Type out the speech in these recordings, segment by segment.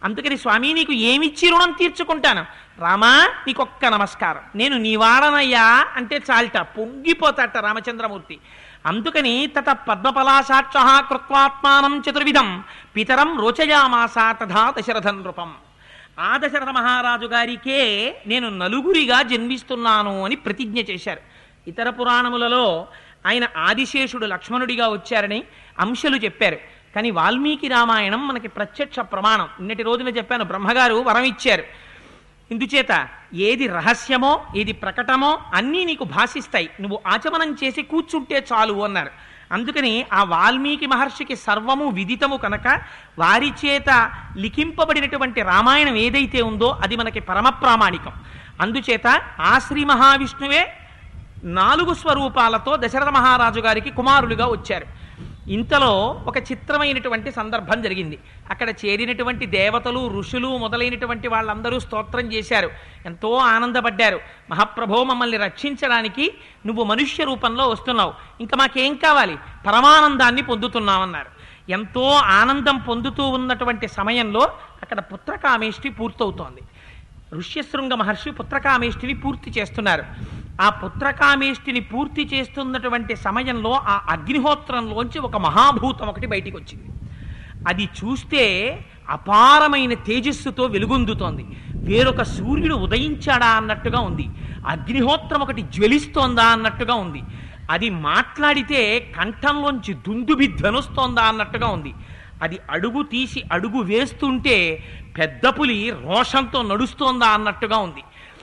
అందుకని స్వామి నీకు ఏమిచ్చి రుణం తీర్చుకుంటాను రామా నీకొక్క నమస్కారం నేను నీవాడనయ్యా అంటే చాలిట పొంగిపోతాట రామచంద్రమూర్తి అందుకని తత పద్మపలాసాక్ష కృత్వాత్మానం చతుర్విధం పితరం రోచయామాస తథా దశరథ నృపం ఆ దశరథ మహారాజు గారికే నేను నలుగురిగా జన్మిస్తున్నాను అని ప్రతిజ్ఞ చేశారు ఇతర పురాణములలో ఆయన ఆదిశేషుడు లక్ష్మణుడిగా వచ్చారని అంశలు చెప్పారు కానీ వాల్మీకి రామాయణం మనకి ప్రత్యక్ష ప్రమాణం నిన్నటి రోజున చెప్పాను బ్రహ్మగారు వరం ఇచ్చారు ఇందుచేత ఏది రహస్యమో ఏది ప్రకటమో అన్నీ నీకు భాషిస్తాయి నువ్వు ఆచమనం చేసి కూర్చుంటే చాలు అన్నారు అందుకని ఆ వాల్మీకి మహర్షికి సర్వము విదితము కనుక వారి చేత లిఖింపబడినటువంటి రామాయణం ఏదైతే ఉందో అది మనకి పరమ ప్రామాణికం అందుచేత ఆ శ్రీ మహావిష్ణువే నాలుగు స్వరూపాలతో దశరథ మహారాజు గారికి కుమారులుగా వచ్చారు ఇంతలో ఒక చిత్రమైనటువంటి సందర్భం జరిగింది అక్కడ చేరినటువంటి దేవతలు ఋషులు మొదలైనటువంటి వాళ్ళందరూ స్తోత్రం చేశారు ఎంతో ఆనందపడ్డారు మహాప్రభో మమ్మల్ని రక్షించడానికి నువ్వు మనుష్య రూపంలో వస్తున్నావు ఇంకా మాకేం కావాలి పరమానందాన్ని పొందుతున్నామన్నారు ఎంతో ఆనందం పొందుతూ ఉన్నటువంటి సమయంలో అక్కడ పుత్రకామేష్టి పూర్తవుతోంది ఋష్యశృంగ మహర్షి పుత్రకామేష్టిని పూర్తి చేస్తున్నారు ఆ పుత్రకామేష్టిని పూర్తి చేస్తున్నటువంటి సమయంలో ఆ అగ్నిహోత్రంలోంచి ఒక మహాభూతం ఒకటి బయటికి వచ్చింది అది చూస్తే అపారమైన తేజస్సుతో వెలుగొందుతోంది వేరొక సూర్యుడు ఉదయించాడా అన్నట్టుగా ఉంది అగ్నిహోత్రం ఒకటి జ్వలిస్తోందా అన్నట్టుగా ఉంది అది మాట్లాడితే కంఠంలోంచి దుందుబి ధనుస్తోందా అన్నట్టుగా ఉంది అది అడుగు తీసి అడుగు వేస్తుంటే పెద్ద పులి రోషంతో నడుస్తోందా అన్నట్టుగా ఉంది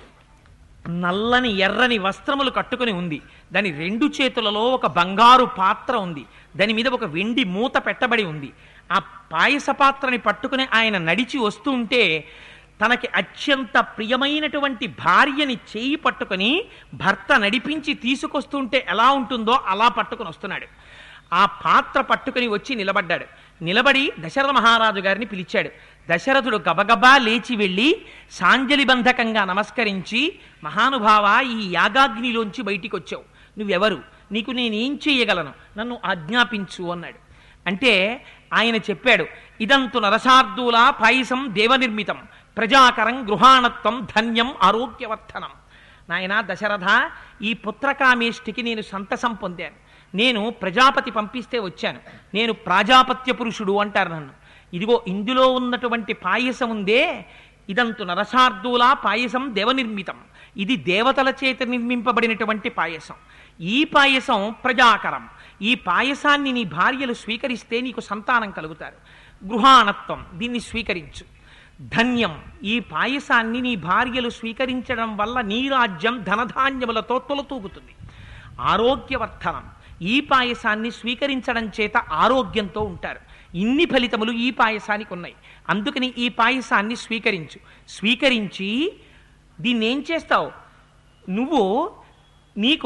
నల్లని ఎర్రని వస్త్రములు కట్టుకుని ఉంది దాని రెండు చేతులలో ఒక బంగారు పాత్ర ఉంది దాని మీద ఒక వెండి మూత పెట్టబడి ఉంది ఆ పాయస పాత్రని పట్టుకుని ఆయన నడిచి వస్తూ ఉంటే తనకి అత్యంత ప్రియమైనటువంటి భార్యని చేయి పట్టుకుని భర్త నడిపించి తీసుకొస్తుంటే ఎలా ఉంటుందో అలా పట్టుకుని వస్తున్నాడు ఆ పాత్ర పట్టుకుని వచ్చి నిలబడ్డాడు నిలబడి దశరథ మహారాజు గారిని పిలిచాడు దశరథుడు గబగబా లేచి వెళ్ళి సాంజలిబంధకంగా నమస్కరించి మహానుభావ ఈ యాగాగ్నిలోంచి బయటికి వచ్చావు నువ్వెవరు నీకు నేనేం చేయగలను నన్ను ఆజ్ఞాపించు అన్నాడు అంటే ఆయన చెప్పాడు ఇదంతు నరసార్దూల పాయసం దేవనిర్మితం ప్రజాకరం గృహాణత్వం ధన్యం ఆరోగ్యవర్ధనం నాయనా దశరథ ఈ పుత్రకామేష్టికి నేను సంతసం పొందాను నేను ప్రజాపతి పంపిస్తే వచ్చాను నేను ప్రాజాపత్య పురుషుడు అంటారు నన్ను ఇదిగో ఇందులో ఉన్నటువంటి పాయసం ఉందే ఇదంతు నరసార్దూల పాయసం దేవనిర్మితం ఇది దేవతల చేత నిర్మింపబడినటువంటి పాయసం ఈ పాయసం ప్రజాకరం ఈ పాయసాన్ని నీ భార్యలు స్వీకరిస్తే నీకు సంతానం కలుగుతారు గృహాణత్వం దీన్ని స్వీకరించు ధన్యం ఈ పాయసాన్ని నీ భార్యలు స్వీకరించడం వల్ల నీ రాజ్యం ధనధాన్యములతో తొలతూగుతుంది ఆరోగ్యవర్ధనం ఈ పాయసాన్ని స్వీకరించడం చేత ఆరోగ్యంతో ఉంటారు ఇన్ని ఫలితములు ఈ పాయసానికి ఉన్నాయి అందుకని ఈ పాయసాన్ని స్వీకరించు స్వీకరించి దీన్ని ఏం చేస్తావు నువ్వు నీకు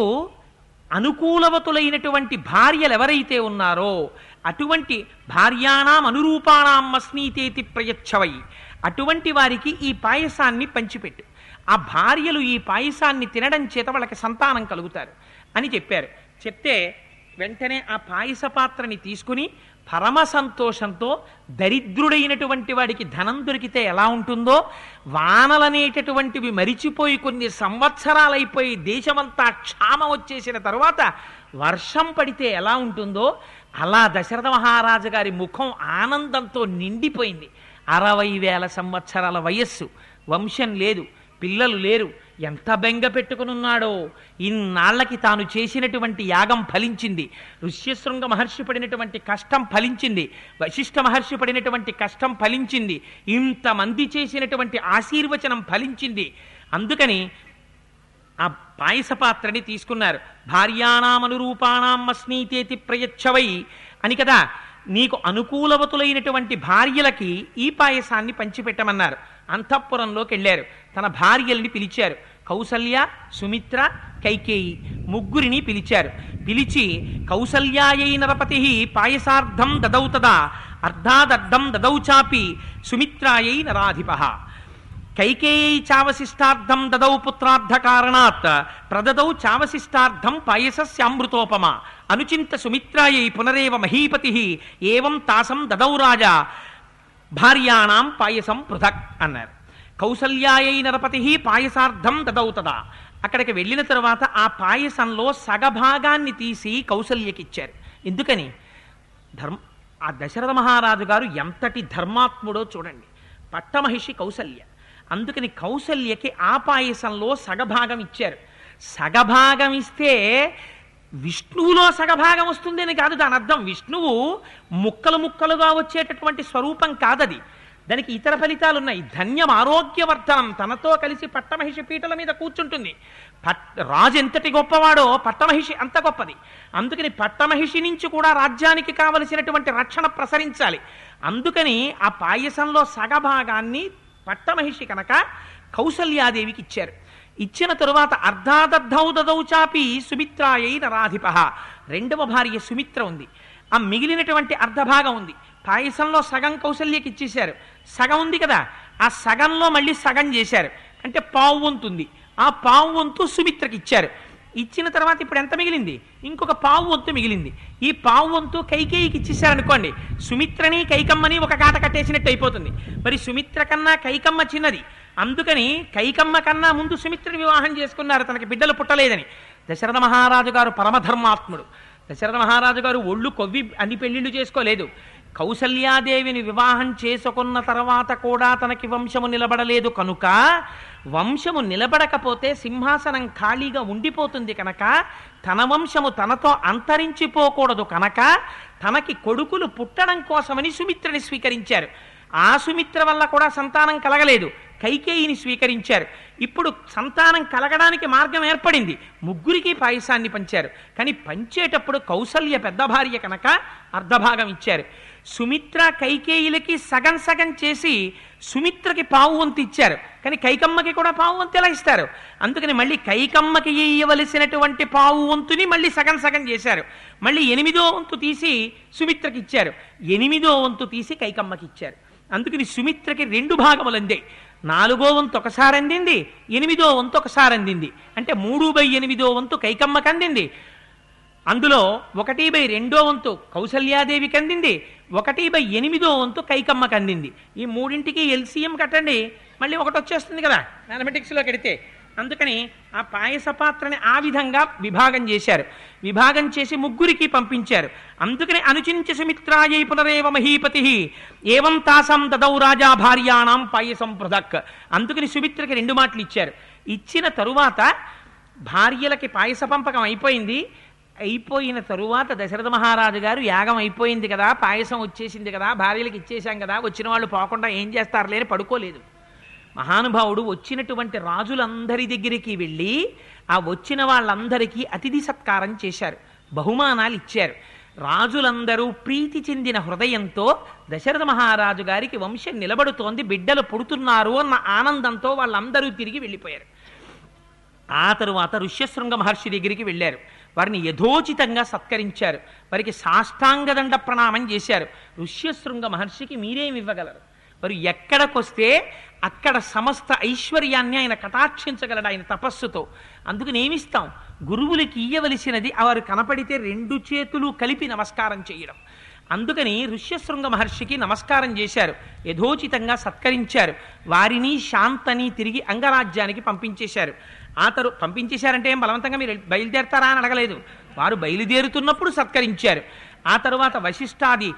అనుకూలవతులైనటువంటి భార్యలు ఎవరైతే ఉన్నారో అటువంటి భార్యాణం అనురూపాణం అస్నీతేతి ప్రయచ్చవై అటువంటి వారికి ఈ పాయసాన్ని పంచిపెట్టు ఆ భార్యలు ఈ పాయసాన్ని తినడం చేత వాళ్ళకి సంతానం కలుగుతారు అని చెప్పారు చెప్తే వెంటనే ఆ పాయస పాత్రని తీసుకుని పరమ సంతోషంతో దరిద్రుడైనటువంటి వాడికి ధనం దొరికితే ఎలా ఉంటుందో వానలనేటటువంటివి మరిచిపోయి కొన్ని సంవత్సరాలైపోయి దేశమంతా క్షామం వచ్చేసిన తరువాత వర్షం పడితే ఎలా ఉంటుందో అలా దశరథ మహారాజు గారి ముఖం ఆనందంతో నిండిపోయింది అరవై వేల సంవత్సరాల వయస్సు వంశం లేదు పిల్లలు లేరు ఎంత బెంగ పెట్టుకునున్నాడో ఇన్నాళ్లకి తాను చేసినటువంటి యాగం ఫలించింది ఋష్యశృంగ మహర్షి పడినటువంటి కష్టం ఫలించింది వశిష్ఠ మహర్షి పడినటువంటి కష్టం ఫలించింది ఇంతమంది చేసినటువంటి ఆశీర్వచనం ఫలించింది అందుకని ఆ పాయస పాత్రని తీసుకున్నారు భార్యానామనురూపాణం అస్నీతేతి ప్రయచ్చవై అని కదా నీకు అనుకూలవతులైనటువంటి భార్యలకి ఈ పాయసాన్ని పంచిపెట్టమన్నారు అంతఃపురంలోకి వెళ్ళారు తన భార్యల్ని పిలిచారు కౌసల్య సుమిత్ర కైకేయి ముగ్గురిని పిలిచారు పిలిచి కౌసల్యాయై నరపతి పాయసార్థం దదౌ తదా అర్ధాదర్థం దదౌ చాపి సుమిత్రాయై నరాధిప కైకేయై చావశిష్టార్థం దదౌ పుత్రార్థ కారణాత్ ప్రదదౌ చావశిష్టార్థం పాయసస్యామృతోపమ అనుచింత సుమిత్రాయై పునరేవ మహీపతి ఏవం తాసం దదౌ రాజా భార్యాణం పాయసం పృథక్ అన్నారు కౌసల్యాయై నరపతి పాయసార్థం దదౌతదా అక్కడికి వెళ్ళిన తర్వాత ఆ పాయసంలో సగభాగాన్ని తీసి కౌసల్యకిచ్చారు ఎందుకని ధర్మ ఆ దశరథ మహారాజు గారు ఎంతటి ధర్మాత్ముడో చూడండి పట్టమహిషి కౌసల్య అందుకని కౌసల్యకి ఆ పాయసంలో సగభాగం ఇచ్చారు సగభాగం ఇస్తే విష్ణువులో సగభాగం వస్తుందని కాదు దాని అర్థం విష్ణువు ముక్కలు ముక్కలుగా వచ్చేటటువంటి స్వరూపం కాదది దానికి ఇతర ఫలితాలు ఉన్నాయి ధన్యం ఆరోగ్యవర్ధనం తనతో కలిసి పట్టమహిషి పీటల మీద కూర్చుంటుంది పట్ రాజు ఎంతటి గొప్పవాడో పట్టమహిషి అంత గొప్పది అందుకని పట్టమహిషి నుంచి కూడా రాజ్యానికి కావలసినటువంటి రక్షణ ప్రసరించాలి అందుకని ఆ పాయసంలో సగభాగాన్ని పట్టమహిషి కనుక కౌసల్యాదేవికి ఇచ్చారు ఇచ్చిన తరువాత అర్ధాదర్ధౌ దదౌ చాపి సుమిత్రాయై నరాధిప రెండవ భార్య సుమిత్ర ఉంది ఆ మిగిలినటువంటి అర్ధభాగం ఉంది పాయసంలో సగం కౌశల్యకి ఇచ్చేశారు సగం ఉంది కదా ఆ సగంలో మళ్ళీ సగం చేశారు అంటే పావు వంతు ఉంది ఆ పావు వంతు సుమిత్రకి ఇచ్చారు ఇచ్చిన తర్వాత ఇప్పుడు ఎంత మిగిలింది ఇంకొక పావు వంతు మిగిలింది ఈ పావు వంతు కైకేయికి ఇచ్చేసారనుకోండి సుమిత్రని కైకమ్మని ఒక కాట కట్టేసినట్టు అయిపోతుంది మరి సుమిత్ర కన్నా కైకమ్మ చిన్నది అందుకని కైకమ్మ కన్నా ముందు సుమిత్రని వివాహం చేసుకున్నారు తనకి బిడ్డలు పుట్టలేదని దశరథ మహారాజు గారు పరమధర్మాత్ముడు దశరథ మహారాజు గారు ఒళ్ళు కొవ్వి అన్ని పెళ్లిళ్ళు చేసుకోలేదు కౌసల్యాదేవిని వివాహం చేసుకున్న తర్వాత కూడా తనకి వంశము నిలబడలేదు కనుక వంశము నిలబడకపోతే సింహాసనం ఖాళీగా ఉండిపోతుంది కనుక తన వంశము తనతో అంతరించిపోకూడదు కనుక తనకి కొడుకులు పుట్టడం కోసమని సుమిత్రని స్వీకరించారు ఆ సుమిత్ర వల్ల కూడా సంతానం కలగలేదు కైకేయిని స్వీకరించారు ఇప్పుడు సంతానం కలగడానికి మార్గం ఏర్పడింది ముగ్గురికి పాయసాన్ని పంచారు కానీ పంచేటప్పుడు కౌసల్య పెద్ద భార్య కనుక అర్ధభాగం ఇచ్చారు సుమిత్ర కైకేయులకి సగం సగం చేసి సుమిత్రకి పావు వంతు ఇచ్చారు కానీ కైకమ్మకి కూడా పావు వంతు ఎలా ఇస్తారు అందుకని మళ్ళీ కైకమ్మకి ఇయ్యవలసినటువంటి పావు వంతుని మళ్ళీ సగం సగం చేశారు మళ్ళీ ఎనిమిదో వంతు తీసి సుమిత్రకి ఇచ్చారు ఎనిమిదో వంతు తీసి కైకమ్మకి ఇచ్చారు అందుకని సుమిత్రకి రెండు భాగములు అందే నాలుగో వంతు ఒకసారి అందింది ఎనిమిదో వంతు ఒకసారి అందింది అంటే మూడు బై ఎనిమిదో వంతు కైకమ్మకి అందింది అందులో ఒకటి బై రెండో వంతు కౌసల్యాదేవికి అందింది ఒకటి బై ఎనిమిదో వంతు కైకమ్మకి అందింది ఈ మూడింటికి ఎల్సీఎం కట్టండి మళ్ళీ ఒకటి వచ్చేస్తుంది కదా మ్యాథమెటిక్స్లో కడితే అందుకని ఆ పాయస పాత్రని ఆ విధంగా విభాగం చేశారు విభాగం చేసి ముగ్గురికి పంపించారు అందుకని అనుచించ సుమిత్రాయై పునరేవ మహీపతి ఏవం తాసం దదౌ రాజా భార్యాణం పాయసం పృథక్ అందుకని సుమిత్రకి రెండు మాటలు ఇచ్చారు ఇచ్చిన తరువాత భార్యలకి పాయస పంపకం అయిపోయింది అయిపోయిన తరువాత దశరథ మహారాజు గారు యాగం అయిపోయింది కదా పాయసం వచ్చేసింది కదా భార్యలకు ఇచ్చేశాం కదా వచ్చిన వాళ్ళు పోకుండా ఏం చేస్తారు లేని పడుకోలేదు మహానుభావుడు వచ్చినటువంటి రాజులందరి దగ్గరికి వెళ్ళి ఆ వచ్చిన వాళ్ళందరికీ అతిథి సత్కారం చేశారు బహుమానాలు ఇచ్చారు రాజులందరూ ప్రీతి చెందిన హృదయంతో దశరథ మహారాజు గారికి వంశం నిలబడుతోంది బిడ్డలు పుడుతున్నారు అన్న ఆనందంతో వాళ్ళందరూ తిరిగి వెళ్ళిపోయారు ఆ తరువాత ఋష్యశృంగ మహర్షి దగ్గరికి వెళ్ళారు వారిని యథోచితంగా సత్కరించారు వారికి సాష్టాంగదండ ప్రణామం చేశారు ఋష్యశృంగ మహర్షికి మీరేమి ఇవ్వగలరు వారు ఎక్కడికొస్తే అక్కడ సమస్త ఐశ్వర్యాన్ని ఆయన కటాక్షించగలడు ఆయన తపస్సుతో అందుకని ఏమిస్తాం గురువులకి ఇయ్యవలసినది వారు కనపడితే రెండు చేతులు కలిపి నమస్కారం చేయడం అందుకని ఋష్యశృంగ మహర్షికి నమస్కారం చేశారు యథోచితంగా సత్కరించారు వారిని శాంతని తిరిగి అంగరాజ్యానికి పంపించేశారు ఆ తరు పంపించేశారంటే ఏం బలవంతంగా మీరు బయలుదేరతారా అని అడగలేదు వారు బయలుదేరుతున్నప్పుడు సత్కరించారు ఆ తరువాత వశిష్ఠాది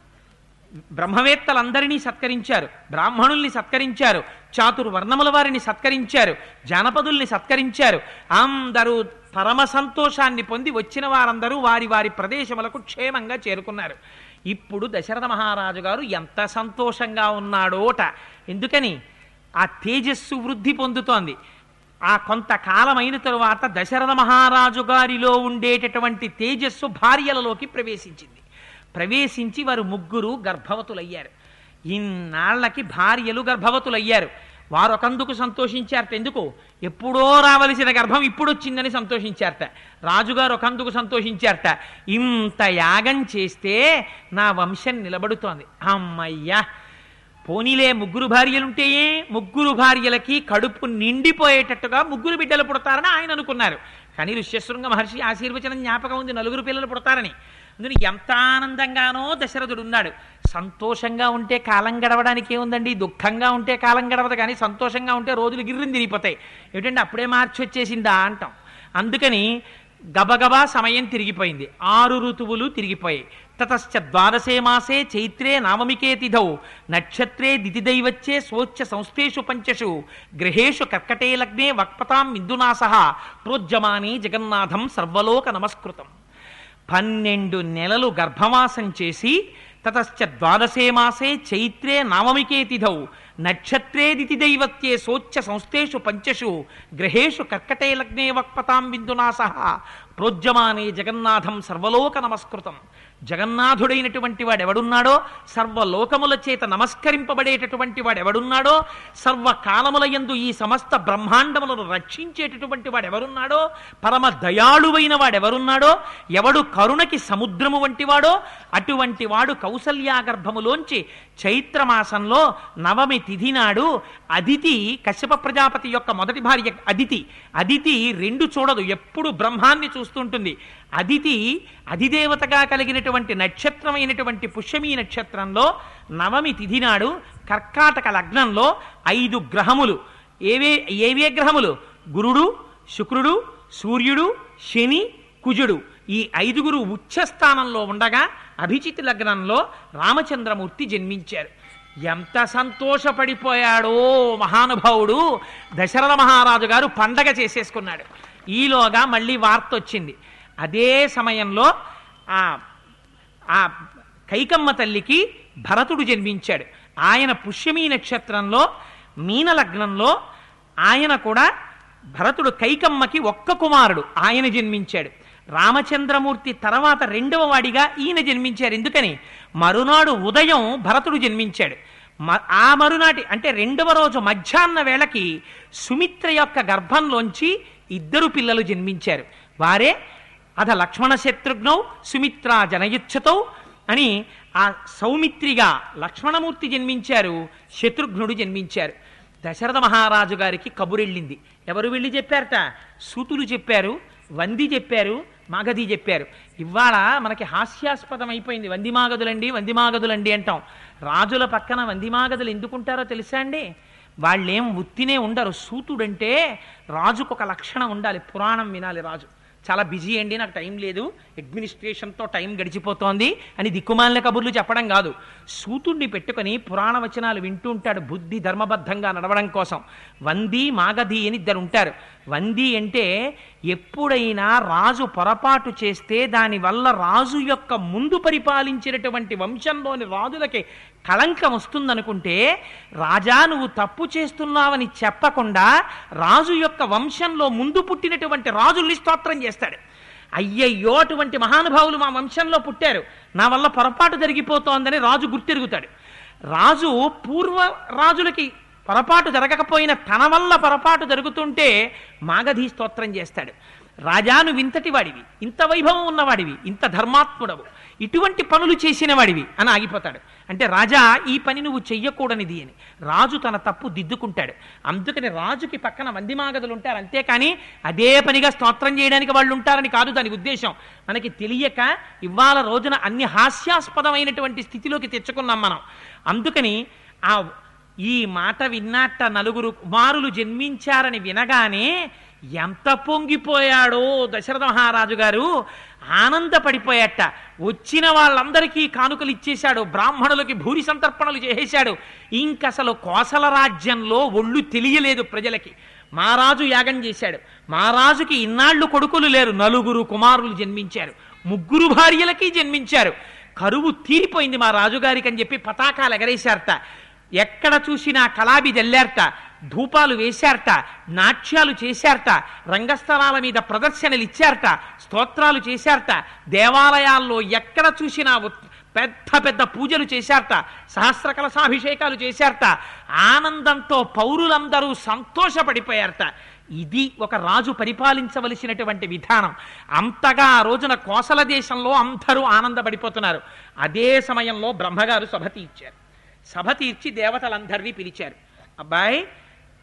బ్రహ్మవేత్తలందరినీ సత్కరించారు బ్రాహ్మణుల్ని సత్కరించారు చాతుర్ వర్ణముల వారిని సత్కరించారు జానపదుల్ని సత్కరించారు అందరూ పరమ సంతోషాన్ని పొంది వచ్చిన వారందరూ వారి వారి ప్రదేశములకు క్షేమంగా చేరుకున్నారు ఇప్పుడు దశరథ మహారాజు గారు ఎంత సంతోషంగా ఉన్నాడోట ఎందుకని ఆ తేజస్సు వృద్ధి పొందుతోంది ఆ కొంతకాలం అయిన తరువాత దశరథ మహారాజు గారిలో ఉండేటటువంటి తేజస్సు భార్యలలోకి ప్రవేశించింది ప్రవేశించి వారు ముగ్గురు గర్భవతులయ్యారు ఇన్నాళ్లకి భార్యలు గర్భవతులయ్యారు వారు ఒకందుకు సంతోషించారట ఎందుకు ఎప్పుడో రావలసిన గర్భం ఇప్పుడు వచ్చిందని సంతోషించారట రాజుగారు ఒకందుకు సంతోషించారట ఇంత యాగం చేస్తే నా వంశం నిలబడుతోంది అమ్మయ్యా పోనీలే ముగ్గురు భార్యలుంటేయే ముగ్గురు భార్యలకి కడుపు నిండిపోయేటట్టుగా ముగ్గురు బిడ్డలు పుడతారని ఆయన అనుకున్నారు కానీ ఋష్యశృంగ మహర్షి ఆశీర్వచనం జ్ఞాపకం ఉంది నలుగురు పిల్లలు పుడతారని అందుకని ఎంత ఆనందంగానో దశరథుడు ఉన్నాడు సంతోషంగా ఉంటే కాలం గడవడానికి ఏముందండి దుఃఖంగా ఉంటే కాలం గడవదు కానీ సంతోషంగా ఉంటే రోజులు గిర్రిని తిరిగిపోతాయి ఏమిటంటే అప్పుడే మార్చి వచ్చేసిందా అంటాం అందుకని గబగబా సమయం తిరిగిపోయింది ఆరు ఋతువులు తిరిగిపోయాయి తతశ్చ ద్వాదశే మాసే చైత్రే నామమికే తిథౌ నక్షత్రే దితిదైవచ్చే స్వోచ్చ సంస్థేషు పంచషు గ్రహేషు కర్కటే లగ్నే వక్పతాం ఇందునాస ప్రోజ్యమాని జగన్నాథం సర్వలోక నమస్కృతం పన్నెండు నెలలు గర్భవాసం చేసి తతశ్చ ద్వాదశే మాసే చైత్రే నామమికే తిథౌ నక్షత్రే దితిదైవత్యే సోచ్చ సంస్థేషు పంచషు గ్రహేషు కర్కటే లగ్నే వక్పతాం బిందునాస ప్రోజ్యమానే జగన్నాథం సర్వలోక నమస్కృతం జగన్నాథుడైనటువంటి వాడెవడున్నాడో సర్వలోకముల చేత నమస్కరింపబడేటటువంటి వాడెవడున్నాడో సర్వకాలముల యందు ఈ సమస్త బ్రహ్మాండములను రక్షించేటటువంటి వాడెవరున్నాడో పరమ దయాళువైన వాడెవరున్నాడో ఎవడు కరుణకి సముద్రము వంటివాడో అటువంటి వాడు కౌసల్యాగర్భములోంచి చైత్రమాసంలో నవమి తిథి నాడు అదితి కశ్యప ప్రజాపతి యొక్క మొదటి భార్య అదితి అదితి రెండు చూడదు ఎప్పుడు బ్రహ్మాన్ని చూస్తుంటుంది అదితి అధిదేవతగా కలిగినటువంటి నక్షత్రమైనటువంటి పుష్యమీ నక్షత్రంలో నవమి తిథి నాడు కర్కాటక లగ్నంలో ఐదు గ్రహములు ఏవే ఏవే గ్రహములు గురుడు శుక్రుడు సూర్యుడు శని కుజుడు ఈ ఐదుగురు ఉచ్చస్థానంలో ఉండగా అభిజిత్ లగ్నంలో రామచంద్రమూర్తి జన్మించారు ఎంత సంతోషపడిపోయాడో మహానుభావుడు దశరథ మహారాజు గారు పండగ చేసేసుకున్నాడు ఈలోగా మళ్ళీ వార్త వచ్చింది అదే సమయంలో ఆ ఆ కైకమ్మ తల్లికి భరతుడు జన్మించాడు ఆయన పుష్యమీ నక్షత్రంలో మీన లగ్నంలో ఆయన కూడా భరతుడు కైకమ్మకి ఒక్క కుమారుడు ఆయన జన్మించాడు రామచంద్రమూర్తి తర్వాత రెండవ వాడిగా ఈయన జన్మించారు ఎందుకని మరునాడు ఉదయం భరతుడు జన్మించాడు మ- ఆ మరునాటి అంటే రెండవ రోజు మధ్యాహ్న వేళకి సుమిత్ర యొక్క గర్భంలోంచి ఇద్దరు పిల్లలు జన్మించారు వారే అధ లక్ష్మణ శత్రుఘ్నౌ సుమిత్ర జనయుచ్చతౌ అని ఆ సౌమిత్రిగా లక్ష్మణమూర్తి జన్మించారు శత్రుఘ్నుడు జన్మించారు దశరథ మహారాజు గారికి కబురెళ్ళింది ఎవరు వెళ్ళి చెప్పారట సూతులు చెప్పారు వంది చెప్పారు మాగధి చెప్పారు ఇవాళ మనకి హాస్యాస్పదం అయిపోయింది వందిమాగదులండి వందిమాగదులండి అంటాం రాజుల పక్కన వందిమాగదులు ఎందుకుంటారో తెలుసా అండి వాళ్ళేం ఉత్తినే ఉండరు సూతుడంటే రాజుకు ఒక లక్షణం ఉండాలి పురాణం వినాలి రాజు చాలా బిజీ అండి నాకు టైం లేదు అడ్మినిస్ట్రేషన్తో టైం గడిచిపోతోంది అని దిక్కుమాలిన కబుర్లు చెప్పడం కాదు సూతుడిని పెట్టుకొని పురాణ వచనాలు వింటూ ఉంటాడు బుద్ధి ధర్మబద్ధంగా నడవడం కోసం వంది మాగధి అని ఇద్దరు ఉంటారు వంది అంటే ఎప్పుడైనా రాజు పొరపాటు చేస్తే దానివల్ల రాజు యొక్క ముందు పరిపాలించినటువంటి వంశంలోని రాజులకి కళంకం వస్తుందనుకుంటే రాజా నువ్వు తప్పు చేస్తున్నావని చెప్పకుండా రాజు యొక్క వంశంలో ముందు పుట్టినటువంటి రాజుల్ని స్తోత్రం చేస్తాడు అయ్యయ్యో అటువంటి మహానుభావులు మా వంశంలో పుట్టారు నా వల్ల పొరపాటు జరిగిపోతోందని రాజు గుర్తెరుగుతాడు రాజు పూర్వ రాజులకి పొరపాటు జరగకపోయినా తన వల్ల పొరపాటు జరుగుతుంటే మాగధీ స్తోత్రం చేస్తాడు రాజా నువ్వు ఇంతటి వాడివి ఇంత వైభవం ఉన్నవాడివి ఇంత ధర్మాత్ముడవు ఇటువంటి పనులు చేసిన వాడివి అని ఆగిపోతాడు అంటే రాజా ఈ పని నువ్వు చెయ్యకూడనిది అని రాజు తన తప్పు దిద్దుకుంటాడు అందుకని రాజుకి పక్కన వందిమాగదులు ఉంటారు అంతేకాని అదే పనిగా స్తోత్రం చేయడానికి వాళ్ళు ఉంటారని కాదు దాని ఉద్దేశం మనకి తెలియక ఇవాళ రోజున అన్ని హాస్యాస్పదమైనటువంటి స్థితిలోకి తెచ్చుకున్నాం మనం అందుకని ఆ ఈ మాట విన్నట్ట నలుగురు కుమారులు జన్మించారని వినగానే ఎంత పొంగిపోయాడో దశరథ మహారాజు గారు ఆనందపడిపోయాట వచ్చిన వాళ్ళందరికీ కానుకలు ఇచ్చేశాడు బ్రాహ్మణులకి భూరి సంతర్పణలు చేసేశాడు ఇంకసలు కోసల రాజ్యంలో ఒళ్ళు తెలియలేదు ప్రజలకి మహారాజు యాగం చేశాడు మహారాజుకి ఇన్నాళ్ళు కొడుకులు లేరు నలుగురు కుమారులు జన్మించారు ముగ్గురు భార్యలకి జన్మించారు కరువు తీరిపోయింది మా రాజుగారికి అని చెప్పి పతాకాలు ఎగరేశారట ఎక్కడ చూసినా కళాబి జల్లారట ధూపాలు వేశారట నాట్యాలు చేశారట రంగస్థలాల మీద ప్రదర్శనలు ఇచ్చారట స్తోత్రాలు చేశారట దేవాలయాల్లో ఎక్కడ చూసినా ఉత్- పెద్ద పెద్ద పూజలు చేశారట సహస్ర కలశాభిషేకాలు చేశారట ఆనందంతో పౌరులందరూ సంతోషపడిపోయారట ఇది ఒక రాజు పరిపాలించవలసినటువంటి విధానం అంతగా ఆ రోజున కోసల దేశంలో అందరూ ఆనందపడిపోతున్నారు అదే సమయంలో బ్రహ్మగారు సభ తీర్చారు సభ తీర్చి దేవతలందరినీ పిలిచారు అబ్బాయి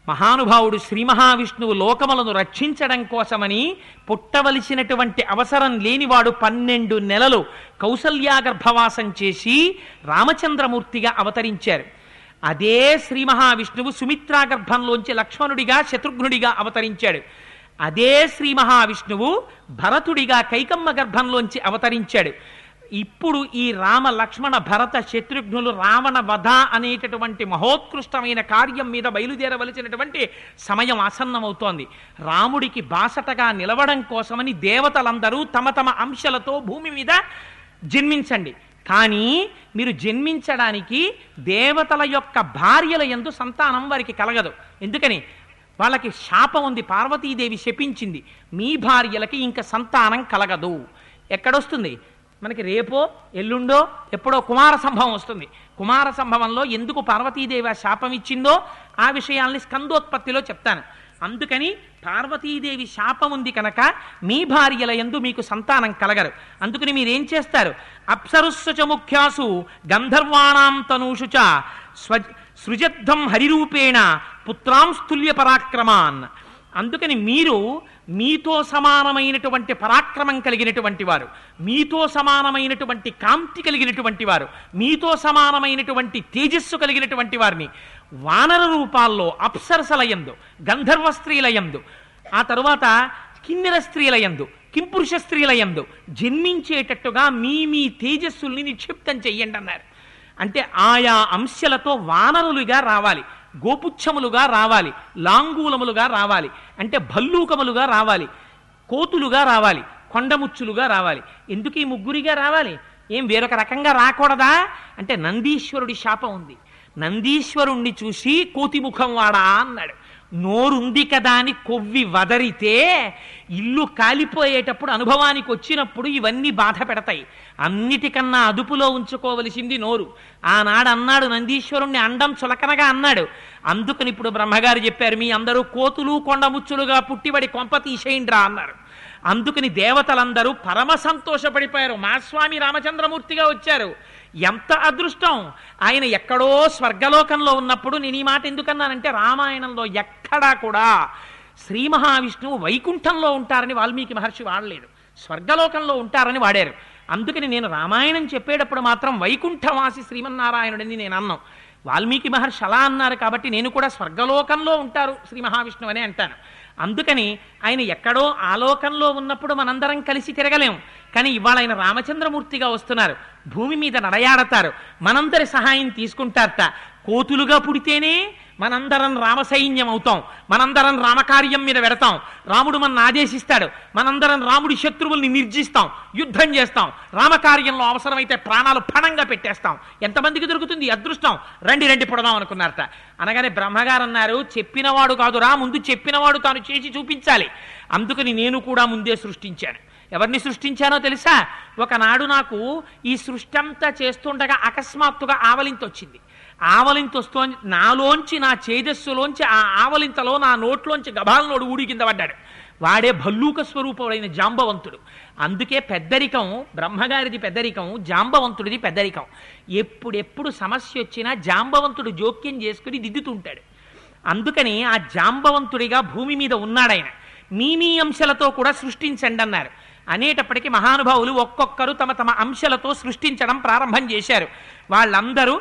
మహానుభావుడు శ్రీ మహావిష్ణువు లోకములను రక్షించడం కోసమని పుట్టవలసినటువంటి అవసరం లేనివాడు పన్నెండు నెలలు కౌసల్యాగర్భవాసం చేసి రామచంద్రమూర్తిగా అవతరించారు అదే శ్రీ మహావిష్ణువు సుమిత్రా గర్భంలోంచి లక్ష్మణుడిగా శత్రుఘ్నుడిగా అవతరించాడు అదే శ్రీ మహావిష్ణువు భరతుడిగా కైకమ్మ గర్భంలోంచి అవతరించాడు ఇప్పుడు ఈ రామ లక్ష్మణ భరత శత్రుఘ్నులు రావణ వధ అనేటటువంటి మహోత్కృష్టమైన కార్యం మీద బయలుదేరవలసినటువంటి సమయం ఆసన్నమవుతోంది రాముడికి బాసటగా నిలవడం కోసమని దేవతలందరూ తమ తమ అంశలతో భూమి మీద జన్మించండి కానీ మీరు జన్మించడానికి దేవతల యొక్క భార్యల ఎందు సంతానం వారికి కలగదు ఎందుకని వాళ్ళకి శాపం ఉంది పార్వతీదేవి శపించింది మీ భార్యలకి ఇంకా సంతానం కలగదు ఎక్కడొస్తుంది మనకి రేపో ఎల్లుండో ఎప్పుడో కుమార సంభవం వస్తుంది కుమార సంభవంలో ఎందుకు పార్వతీదేవి ఆ శాపం ఇచ్చిందో ఆ విషయాల్ని స్కందోత్పత్తిలో చెప్తాను అందుకని పార్వతీదేవి శాపం ఉంది కనుక మీ భార్యల ఎందు మీకు సంతానం కలగరు అందుకని మీరేం చేస్తారు అప్సరుస్సు చ ముఖ్యాసు గంధర్వాణాం తనూషు చ స్వ సృజద్ధం హరిరూపేణ పుత్రాంస్తుల్య పరాక్రమాన్ అందుకని మీరు మీతో సమానమైనటువంటి పరాక్రమం కలిగినటువంటి వారు మీతో సమానమైనటువంటి కాంతి కలిగినటువంటి వారు మీతో సమానమైనటువంటి తేజస్సు కలిగినటువంటి వారిని వానర రూపాల్లో అప్సరసలయందు గంధర్వ స్త్రీలయందు ఆ తరువాత కిన్నెర స్త్రీలయందు కింపురుష స్త్రీలయందు జన్మించేటట్టుగా మీ మీ తేజస్సుల్ని నిక్షిప్తం చెయ్యండి అన్నారు అంటే ఆయా అంశాలతో వానరులుగా రావాలి గోపుచ్చములుగా రావాలి లాంగూలములుగా రావాలి అంటే భల్లూకములుగా రావాలి కోతులుగా రావాలి కొండముచ్చులుగా రావాలి ఎందుకు ఈ ముగ్గురిగా రావాలి ఏం వేరొక రకంగా రాకూడదా అంటే నందీశ్వరుడి శాపం ఉంది నందీశ్వరుణ్ణి చూసి కోతిముఖం వాడా అన్నాడు నోరుంది కదా అని కొవ్వి వదరితే ఇల్లు కాలిపోయేటప్పుడు అనుభవానికి వచ్చినప్పుడు ఇవన్నీ బాధ పెడతాయి అన్నిటికన్నా అదుపులో ఉంచుకోవలసింది నోరు ఆనాడు అన్నాడు నందీశ్వరుణ్ణి అండం చులకనగా అన్నాడు అందుకని ఇప్పుడు బ్రహ్మగారు చెప్పారు మీ అందరూ కోతులు కొండముచ్చులుగా పుట్టిబడి కొంప తీసేయండిరా అన్నారు అందుకని దేవతలందరూ పరమ సంతోషపడిపోయారు మా స్వామి రామచంద్రమూర్తిగా వచ్చారు ఎంత అదృష్టం ఆయన ఎక్కడో స్వర్గలోకంలో ఉన్నప్పుడు నేను ఈ మాట ఎందుకన్నానంటే రామాయణంలో ఎక్కడా కూడా శ్రీ మహావిష్ణువు వైకుంఠంలో ఉంటారని వాల్మీకి మహర్షి వాడలేదు స్వర్గలోకంలో ఉంటారని వాడారు అందుకని నేను రామాయణం చెప్పేటప్పుడు మాత్రం వైకుంఠవాసి శ్రీమన్నారాయణుడని నేను అన్నాం వాల్మీకి మహర్షి అలా అన్నారు కాబట్టి నేను కూడా స్వర్గలోకంలో ఉంటారు శ్రీ మహావిష్ణువు అని అంటాను అందుకని ఆయన ఎక్కడో ఆలోకంలో ఉన్నప్పుడు మనందరం కలిసి తిరగలేం కానీ ఇవాళ ఆయన రామచంద్రమూర్తిగా వస్తున్నారు భూమి మీద నడయాడతారు మనందరి సహాయం తీసుకుంటారట కోతులుగా పుడితేనే మనందరం రామసైన్యం అవుతాం మనందరం రామకార్యం మీద పెడతాం రాముడు మన ఆదేశిస్తాడు మనందరం రాముడి శత్రువుల్ని నిర్జిస్తాం యుద్ధం చేస్తాం రామకార్యంలో అవసరమైతే ప్రాణాలు పణంగా పెట్టేస్తాం ఎంతమందికి దొరుకుతుంది ఈ అదృష్టం రండి రండి పుడదాం అనుకున్నారట అనగానే బ్రహ్మగారు అన్నారు చెప్పినవాడు కాదురా ముందు చెప్పినవాడు తాను చేసి చూపించాలి అందుకని నేను కూడా ముందే సృష్టించాను ఎవరిని సృష్టించానో తెలుసా ఒకనాడు నాకు ఈ సృష్టి అంతా చేస్తుండగా అకస్మాత్తుగా ఆవలింత వచ్చింది ఆవలింత వస్తూ నాలోంచి నా చేజస్సులోంచి ఆ ఆవలింతలో నా నోట్లోంచి గభాలనోడు ఊడి కింద పడ్డాడు వాడే భల్లూక స్వరూపమైన జాంబవంతుడు అందుకే పెద్దరికం బ్రహ్మగారిది పెద్దరికం జాంబవంతుడిది పెద్దరికం ఎప్పుడెప్పుడు సమస్య వచ్చినా జాంబవంతుడు జోక్యం చేసుకుని దిద్దుతుంటాడు అందుకని ఆ జాంబవంతుడిగా భూమి మీద ఉన్నాడాయన మీ మీ అంశాలతో కూడా సృష్టించండి అన్నారు అనేటప్పటికీ మహానుభావులు ఒక్కొక్కరు తమ తమ అంశాలతో సృష్టించడం ప్రారంభం చేశారు వాళ్ళందరూ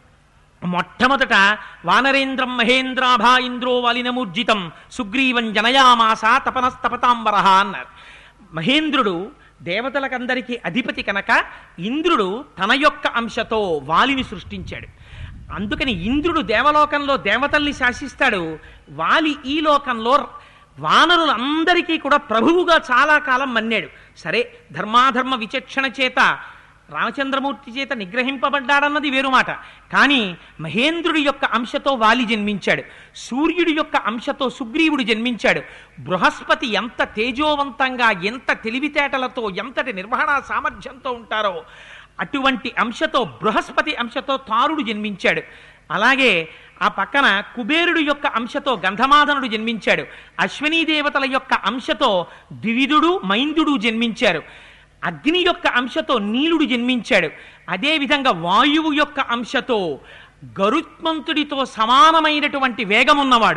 మొట్టమొదట వానరేంద్రం మహేంద్రాభా ఇంద్రో వలినమూర్జితం సుగ్రీవం జనయామాస తపనస్తపతాంబరహ అన్నారు మహేంద్రుడు దేవతలకందరికీ అధిపతి కనుక ఇంద్రుడు తన యొక్క అంశతో వాలిని సృష్టించాడు అందుకని ఇంద్రుడు దేవలోకంలో దేవతల్ని శాసిస్తాడు వాలి ఈ లోకంలో వానరులందరికీ కూడా ప్రభువుగా చాలా కాలం మన్నాడు సరే ధర్మాధర్మ విచక్షణ చేత రామచంద్రమూర్తి చేత నిగ్రహింపబడ్డాడన్నది వేరు మాట కానీ మహేంద్రుడి యొక్క అంశతో వాలి జన్మించాడు సూర్యుడి యొక్క అంశతో సుగ్రీవుడు జన్మించాడు బృహస్పతి ఎంత తేజోవంతంగా ఎంత తెలివితేటలతో ఎంతటి నిర్వహణ సామర్థ్యంతో ఉంటారో అటువంటి అంశతో బృహస్పతి అంశతో తారుడు జన్మించాడు అలాగే ఆ పక్కన కుబేరుడు యొక్క అంశతో గంధమాదనుడు జన్మించాడు అశ్వినీ దేవతల యొక్క అంశతో ద్వివిధుడు మైందుడు జన్మించారు అగ్ని యొక్క అంశతో నీలుడు జన్మించాడు అదేవిధంగా వాయువు యొక్క అంశతో గరుత్మంతుడితో సమానమైనటువంటి వేగమున్నవాడు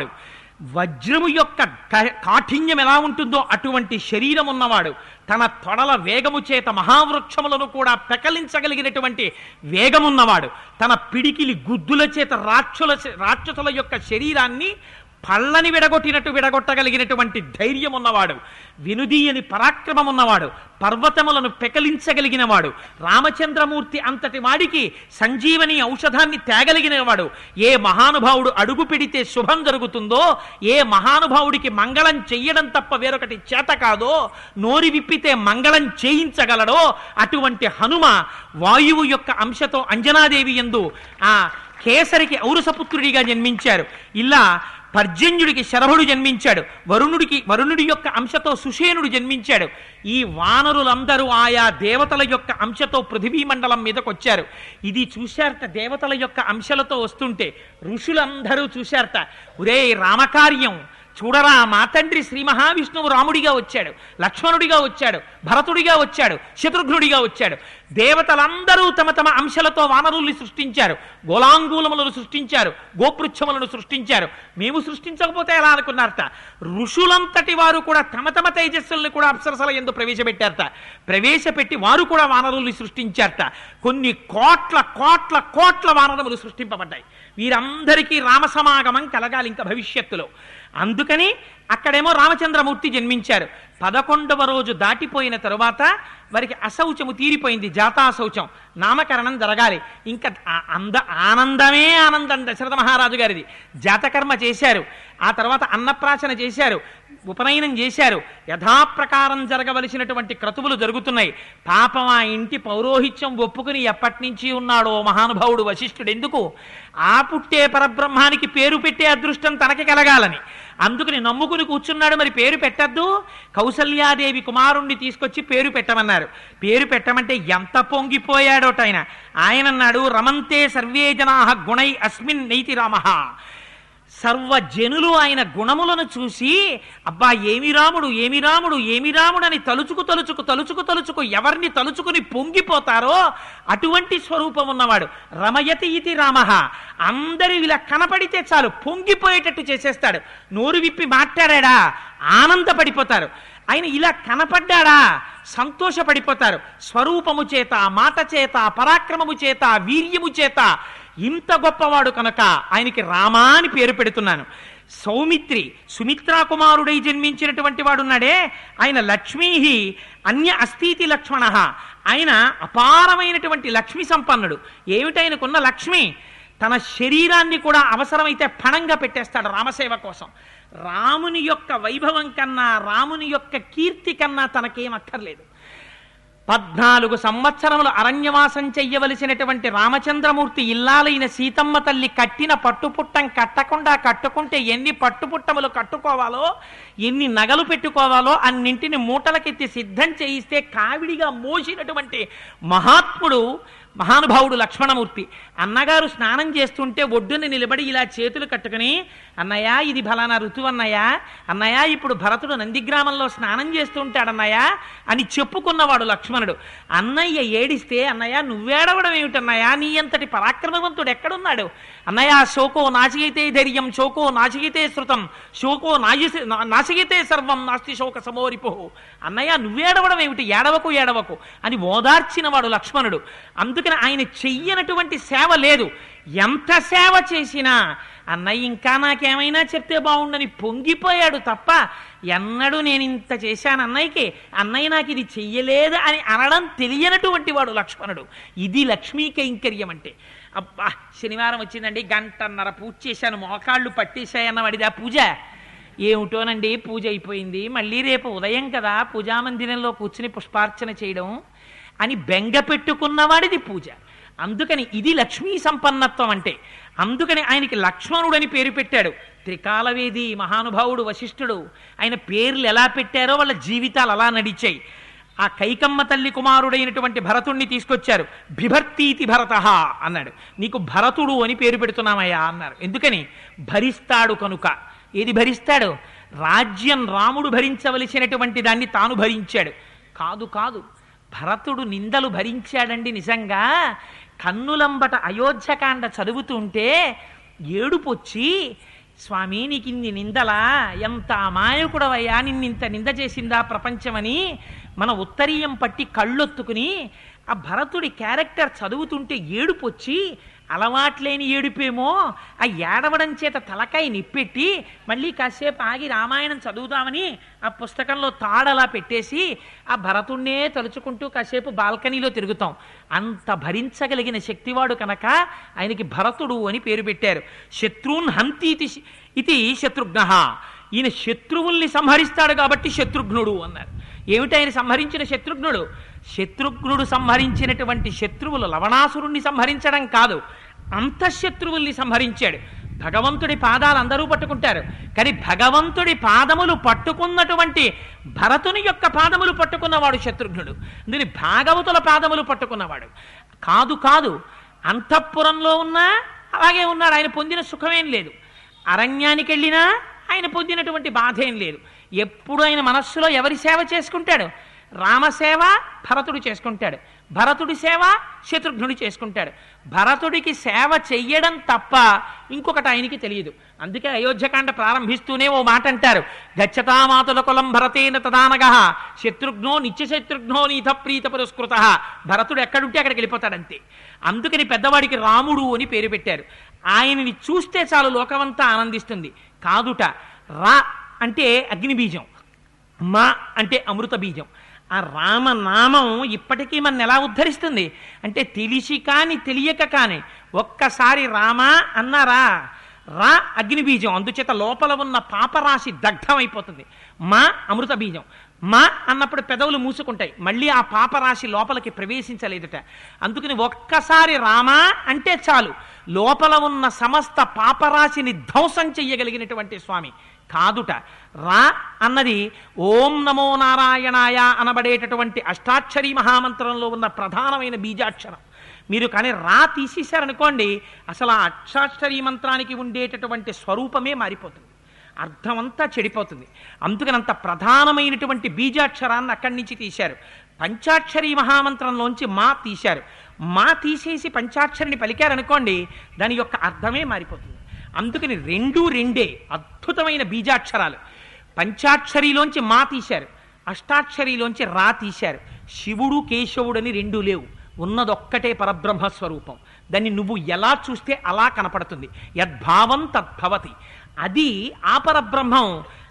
వజ్రము యొక్క క- కాఠిన్యం ఎలా ఉంటుందో అటువంటి శరీరం ఉన్నవాడు తన తొడల వేగము చేత మహావృక్షములను కూడా పెకలించగలిగినటువంటి వేగమున్నవాడు తన పిడికిలి గుద్దుల చేత రాక్షుల రాక్షసుల యొక్క శరీరాన్ని పళ్ళని విడగొట్టినట్టు విడగొట్టగలిగినటువంటి ధైర్యం ఉన్నవాడు వినుదీయని పరాక్రమం ఉన్నవాడు పర్వతములను పెకలించగలిగినవాడు రామచంద్రమూర్తి అంతటి వాడికి సంజీవని ఔషధాన్ని తేగలిగినవాడు ఏ మహానుభావుడు అడుగు పెడితే శుభం జరుగుతుందో ఏ మహానుభావుడికి మంగళం చెయ్యడం తప్ప వేరొకటి చేత కాదో నోరి విప్పితే మంగళం చేయించగలడో అటువంటి హనుమ వాయువు యొక్క అంశతో అంజనాదేవి ఎందు ఆ కేసరికి ఔరసపుత్రుడిగా జన్మించారు ఇలా పర్జన్యుడికి శరభుడు జన్మించాడు వరుణుడికి వరుణుడి యొక్క అంశతో సుషేనుడు జన్మించాడు ఈ వానరులందరూ ఆయా దేవతల యొక్క అంశతో పృథివీ మండలం మీదకి వచ్చారు ఇది చూశారట దేవతల యొక్క అంశలతో వస్తుంటే ఋషులందరూ చూశారట ఒరే రామకార్యం చూడరా మా తండ్రి శ్రీ మహావిష్ణువు రాముడిగా వచ్చాడు లక్ష్మణుడిగా వచ్చాడు భరతుడిగా వచ్చాడు శత్రుఘ్నుడిగా వచ్చాడు దేవతలందరూ తమ తమ అంశలతో వానరుల్ని సృష్టించారు గోలాంగూలములను సృష్టించారు గోపృచ్ఛములను సృష్టించారు మేము సృష్టించకపోతే ఎలా అనుకున్నారట ఋషులంతటి వారు కూడా తమ తమ తేజస్సుల్ని కూడా అప్సరసల ఎందు ప్రవేశపెట్టారట ప్రవేశపెట్టి వారు కూడా వానరుల్ని సృష్టించారట కొన్ని కోట్ల కోట్ల కోట్ల వానరములు సృష్టింపబడ్డాయి వీరందరికీ రామసమాగమం కలగాలి ఇంకా భవిష్యత్తులో అందుకని అక్కడేమో రామచంద్రమూర్తి జన్మించారు పదకొండవ రోజు దాటిపోయిన తరువాత వారికి అశౌచము తీరిపోయింది జాతాశౌచం నామకరణం జరగాలి ఇంకా ఆ- అంద ఆనందమే ఆనందం దశరథ మహారాజు గారిది జాతకర్మ చేశారు ఆ తర్వాత అన్నప్రాశన చేశారు ఉపనయనం చేశారు యథాప్రకారం జరగవలసినటువంటి క్రతువులు జరుగుతున్నాయి పాపం ఆ ఇంటి పౌరోహిత్యం ఒప్పుకుని ఎప్పటి నుంచి ఉన్నాడో మహానుభావుడు వశిష్ఠుడు ఎందుకు ఆ పుట్టే పరబ్రహ్మానికి పేరు పెట్టే అదృష్టం తనకి కలగాలని అందుకని నమ్ముకుని కూర్చున్నాడు మరి పేరు పెట్టద్దు కౌసల్యాదేవి కుమారుణ్ణి తీసుకొచ్చి పేరు పెట్టమన్నారు పేరు పెట్టమంటే ఎంత పొంగిపోయాడోట ఆయన ఆయన అన్నాడు రమంతే సర్వే జనా గుణై అస్మిన్ నైతి రామ సర్వజనులు ఆయన గుణములను చూసి అబ్బా ఏమి రాముడు ఏమి రాముడు ఏమి రాముడు అని తలుచుకు తలుచుకు తలుచుకు తలుచుకు ఎవరిని తలుచుకుని పొంగిపోతారో అటువంటి స్వరూపం ఉన్నవాడు రమయతి ఇతి రామ అందరూ ఇలా కనపడితే చాలు పొంగిపోయేటట్టు చేసేస్తాడు నోరు విప్పి మాట్లాడా ఆనందపడిపోతారు ఆయన ఇలా కనపడ్డాడా సంతోషపడిపోతారు స్వరూపము చేత మాట చేత పరాక్రమము చేత వీర్యము చేత ఇంత గొప్పవాడు కనుక ఆయనకి రామా అని పేరు పెడుతున్నాను సౌమిత్రి సుమిత్రా కుమారుడై జన్మించినటువంటి వాడున్నాడే ఆయన లక్ష్మీ అన్య అస్థితి లక్ష్మణ ఆయన అపారమైనటువంటి లక్ష్మి సంపన్నుడు ఏమిటైనకున్న లక్ష్మి తన శరీరాన్ని కూడా అవసరమైతే పణంగా పెట్టేస్తాడు రామసేవ కోసం రాముని యొక్క వైభవం కన్నా రాముని యొక్క కీర్తి కన్నా తనకేం అక్కర్లేదు పద్నాలుగు సంవత్సరములు అరణ్యవాసం చెయ్యవలసినటువంటి రామచంద్రమూర్తి ఇల్లాలైన సీతమ్మ తల్లి కట్టిన పట్టుపుట్టం కట్టకుండా కట్టుకుంటే ఎన్ని పట్టుపుట్టములు కట్టుకోవాలో ఎన్ని నగలు పెట్టుకోవాలో అన్నింటిని మూటలకెత్తి సిద్ధం చేయిస్తే కావిడిగా మోసినటువంటి మహాత్ముడు మహానుభావుడు లక్ష్మణమూర్తి అన్నగారు స్నానం చేస్తుంటే ఒడ్డున నిలబడి ఇలా చేతులు కట్టుకుని అన్నయ్య ఇది ఫలానా ఋతువు అన్నయ్య అన్నయ్య ఇప్పుడు భరతుడు నందిగ్రామంలో స్నానం చేస్తుంటాడన్నయ్య అని చెప్పుకున్నవాడు లక్ష్మణుడు అన్నయ్య ఏడిస్తే అన్నయ్య నువ్వేడవడం ఏమిటన్నయ్య నీ అంతటి పరాక్రమవంతుడు ఎక్కడున్నాడు అన్నయ్య శోకో నాశయితే ధైర్యం శోకో నాశయితే శృతం శోకో నాశి నాశయితే సర్వం నాస్తి శోక సమోరిపో అన్నయ్య నువ్వేడవడం ఏమిటి ఏడవకు ఏడవకు అని ఓదార్చినవాడు లక్ష్మణుడు అందుకని ఆయన చెయ్యనటువంటి సేవ లేదు ఎంత సేవ చేసినా అన్నయ్య ఇంకా నాకేమైనా చెప్తే బాగుండని పొంగిపోయాడు తప్ప ఎన్నడూ నేను ఇంత చేశాను అన్నయ్యకి అన్నయ్య నాకు ఇది చెయ్యలేదు అని అనడం తెలియనటువంటి వాడు లక్ష్మణుడు ఇది లక్ష్మీ కైంకర్యం అంటే అబ్బా శనివారం వచ్చిందండి గంటన్నర పూజ చేశాను మోకాళ్ళు పట్టేశాయన్నవాడిది ఆ పూజ ఏమిటోనండి పూజ అయిపోయింది మళ్ళీ రేపు ఉదయం కదా పూజామందిరంలో కూర్చుని పుష్పార్చన చేయడం అని బెంగ పెట్టుకున్నవాడిది పూజ అందుకని ఇది లక్ష్మీ సంపన్నత్వం అంటే అందుకని ఆయనకి లక్ష్మణుడని పేరు పెట్టాడు త్రికాలవేది మహానుభావుడు వశిష్ఠుడు ఆయన పేర్లు ఎలా పెట్టారో వాళ్ళ జీవితాలు అలా నడిచాయి ఆ కైకమ్మ తల్లి కుమారుడైనటువంటి భరతుణ్ణి తీసుకొచ్చారు బిభర్తీతి భరత అన్నాడు నీకు భరతుడు అని పేరు పెడుతున్నామయ్యా అన్నారు ఎందుకని భరిస్తాడు కనుక ఏది భరిస్తాడు రాజ్యం రాముడు భరించవలసినటువంటి దాన్ని తాను భరించాడు కాదు కాదు భరతుడు నిందలు భరించాడండి నిజంగా కన్నులంబట అయోధ్యకాండ చదువుతుంటే ఏడుపొచ్చి స్వామి నీకు ఇన్ని నిందలా ఎంత అమాయకుడవయ్యా నిన్నింత నింద చేసిందా ప్రపంచమని మన ఉత్తరీయం పట్టి కళ్ళొత్తుకుని ఆ భరతుడి క్యారెక్టర్ చదువుతుంటే ఏడుపు వచ్చి అలవాట్లేని ఏడుపేమో ఆ ఏడవడం చేత తలకాయ నిప్పెట్టి మళ్ళీ కాసేపు ఆగి రామాయణం చదువుదామని ఆ పుస్తకంలో తాడలా పెట్టేసి ఆ భరతుణ్ణే తలుచుకుంటూ కాసేపు బాల్కనీలో తిరుగుతాం అంత భరించగలిగిన శక్తివాడు కనుక ఆయనకి భరతుడు అని పేరు పెట్టారు శత్రున్ హంతీతి ఇది శత్రుఘ్న ఈయన శత్రువుల్ని సంహరిస్తాడు కాబట్టి శత్రుఘ్నుడు అన్నారు ఏమిటి ఆయన సంహరించిన శత్రుఘ్నుడు శత్రుఘ్నుడు సంహరించినటువంటి శత్రువులు లవణాసురుణ్ణి సంహరించడం కాదు అంతఃశత్రువుల్ని సంహరించాడు భగవంతుడి పాదాలు అందరూ పట్టుకుంటారు కానీ భగవంతుడి పాదములు పట్టుకున్నటువంటి భరతుని యొక్క పాదములు పట్టుకున్నవాడు శత్రుఘ్నుడు దీని భాగవతుల పాదములు పట్టుకున్నవాడు కాదు కాదు అంతఃపురంలో ఉన్నా అలాగే ఉన్నాడు ఆయన పొందిన సుఖమేం లేదు అరణ్యానికి వెళ్ళినా ఆయన పొందినటువంటి బాధ ఏం లేదు ఎప్పుడు ఆయన మనస్సులో ఎవరి సేవ చేసుకుంటాడు రామసేవ భరతుడు చేసుకుంటాడు భరతుడి సేవ శత్రుఘ్నుడు చేసుకుంటాడు భరతుడికి సేవ చెయ్యడం తప్ప ఇంకొకటి ఆయనకి తెలియదు అందుకే అయోధ్యకాండ ప్రారంభిస్తూనే ఓ మాట అంటారు గచ్చతామాతుల కులం భరతేన తదానగ శత్రుఘ్నో నిత్య శత్రుఘ్నో నీత ప్రీత పురస్కృత భరతుడు ఎక్కడుంటే అక్కడికి వెళ్ళిపోతాడంతే అందుకని పెద్దవాడికి రాముడు అని పేరు పెట్టారు ఆయనని చూస్తే చాలు లోకమంతా ఆనందిస్తుంది కాదుట రా అంటే అగ్ని బీజం మా అంటే అమృత బీజం ఆ రామనామం ఇప్పటికీ మన ఎలా ఉద్ధరిస్తుంది అంటే తెలిసి కాని తెలియక కాని ఒక్కసారి రామా అన్నారా రా అగ్ని బీజం అందుచేత లోపల ఉన్న పాపరాశి దగ్ధమైపోతుంది మా అమృత బీజం మా అన్నప్పుడు పెదవులు మూసుకుంటాయి మళ్ళీ ఆ పాపరాశి లోపలికి ప్రవేశించలేదుట అందుకని ఒక్కసారి రామా అంటే చాలు లోపల ఉన్న సమస్త పాపరాశిని ధ్వంసం చెయ్యగలిగినటువంటి స్వామి కాదుట రా అన్నది ఓం నమో నారాయణాయ అనబడేటటువంటి అష్టాక్షరి మహామంత్రంలో ఉన్న ప్రధానమైన బీజాక్షరం మీరు కానీ రా తీసేశారనుకోండి అసలు ఆ అష్టాక్షరి మంత్రానికి ఉండేటటువంటి స్వరూపమే మారిపోతుంది అర్థమంతా చెడిపోతుంది అందుకని అంత ప్రధానమైనటువంటి బీజాక్షరాన్ని అక్కడి నుంచి తీశారు పంచాక్షరి మహామంత్రంలోంచి మా తీశారు మా తీసేసి పంచాక్షరిని పలికారనుకోండి దాని యొక్క అర్థమే మారిపోతుంది అందుకని రెండు రెండే అద్భుతమైన బీజాక్షరాలు పంచాక్షరిలోంచి మా తీశారు అష్టాక్షరిలోంచి రా తీశారు శివుడు కేశవుడని రెండు లేవు ఉన్నదొక్కటే పరబ్రహ్మ స్వరూపం దాన్ని నువ్వు ఎలా చూస్తే అలా కనపడుతుంది యద్భావం తద్భవతి అది ఆ పరబ్రహ్మం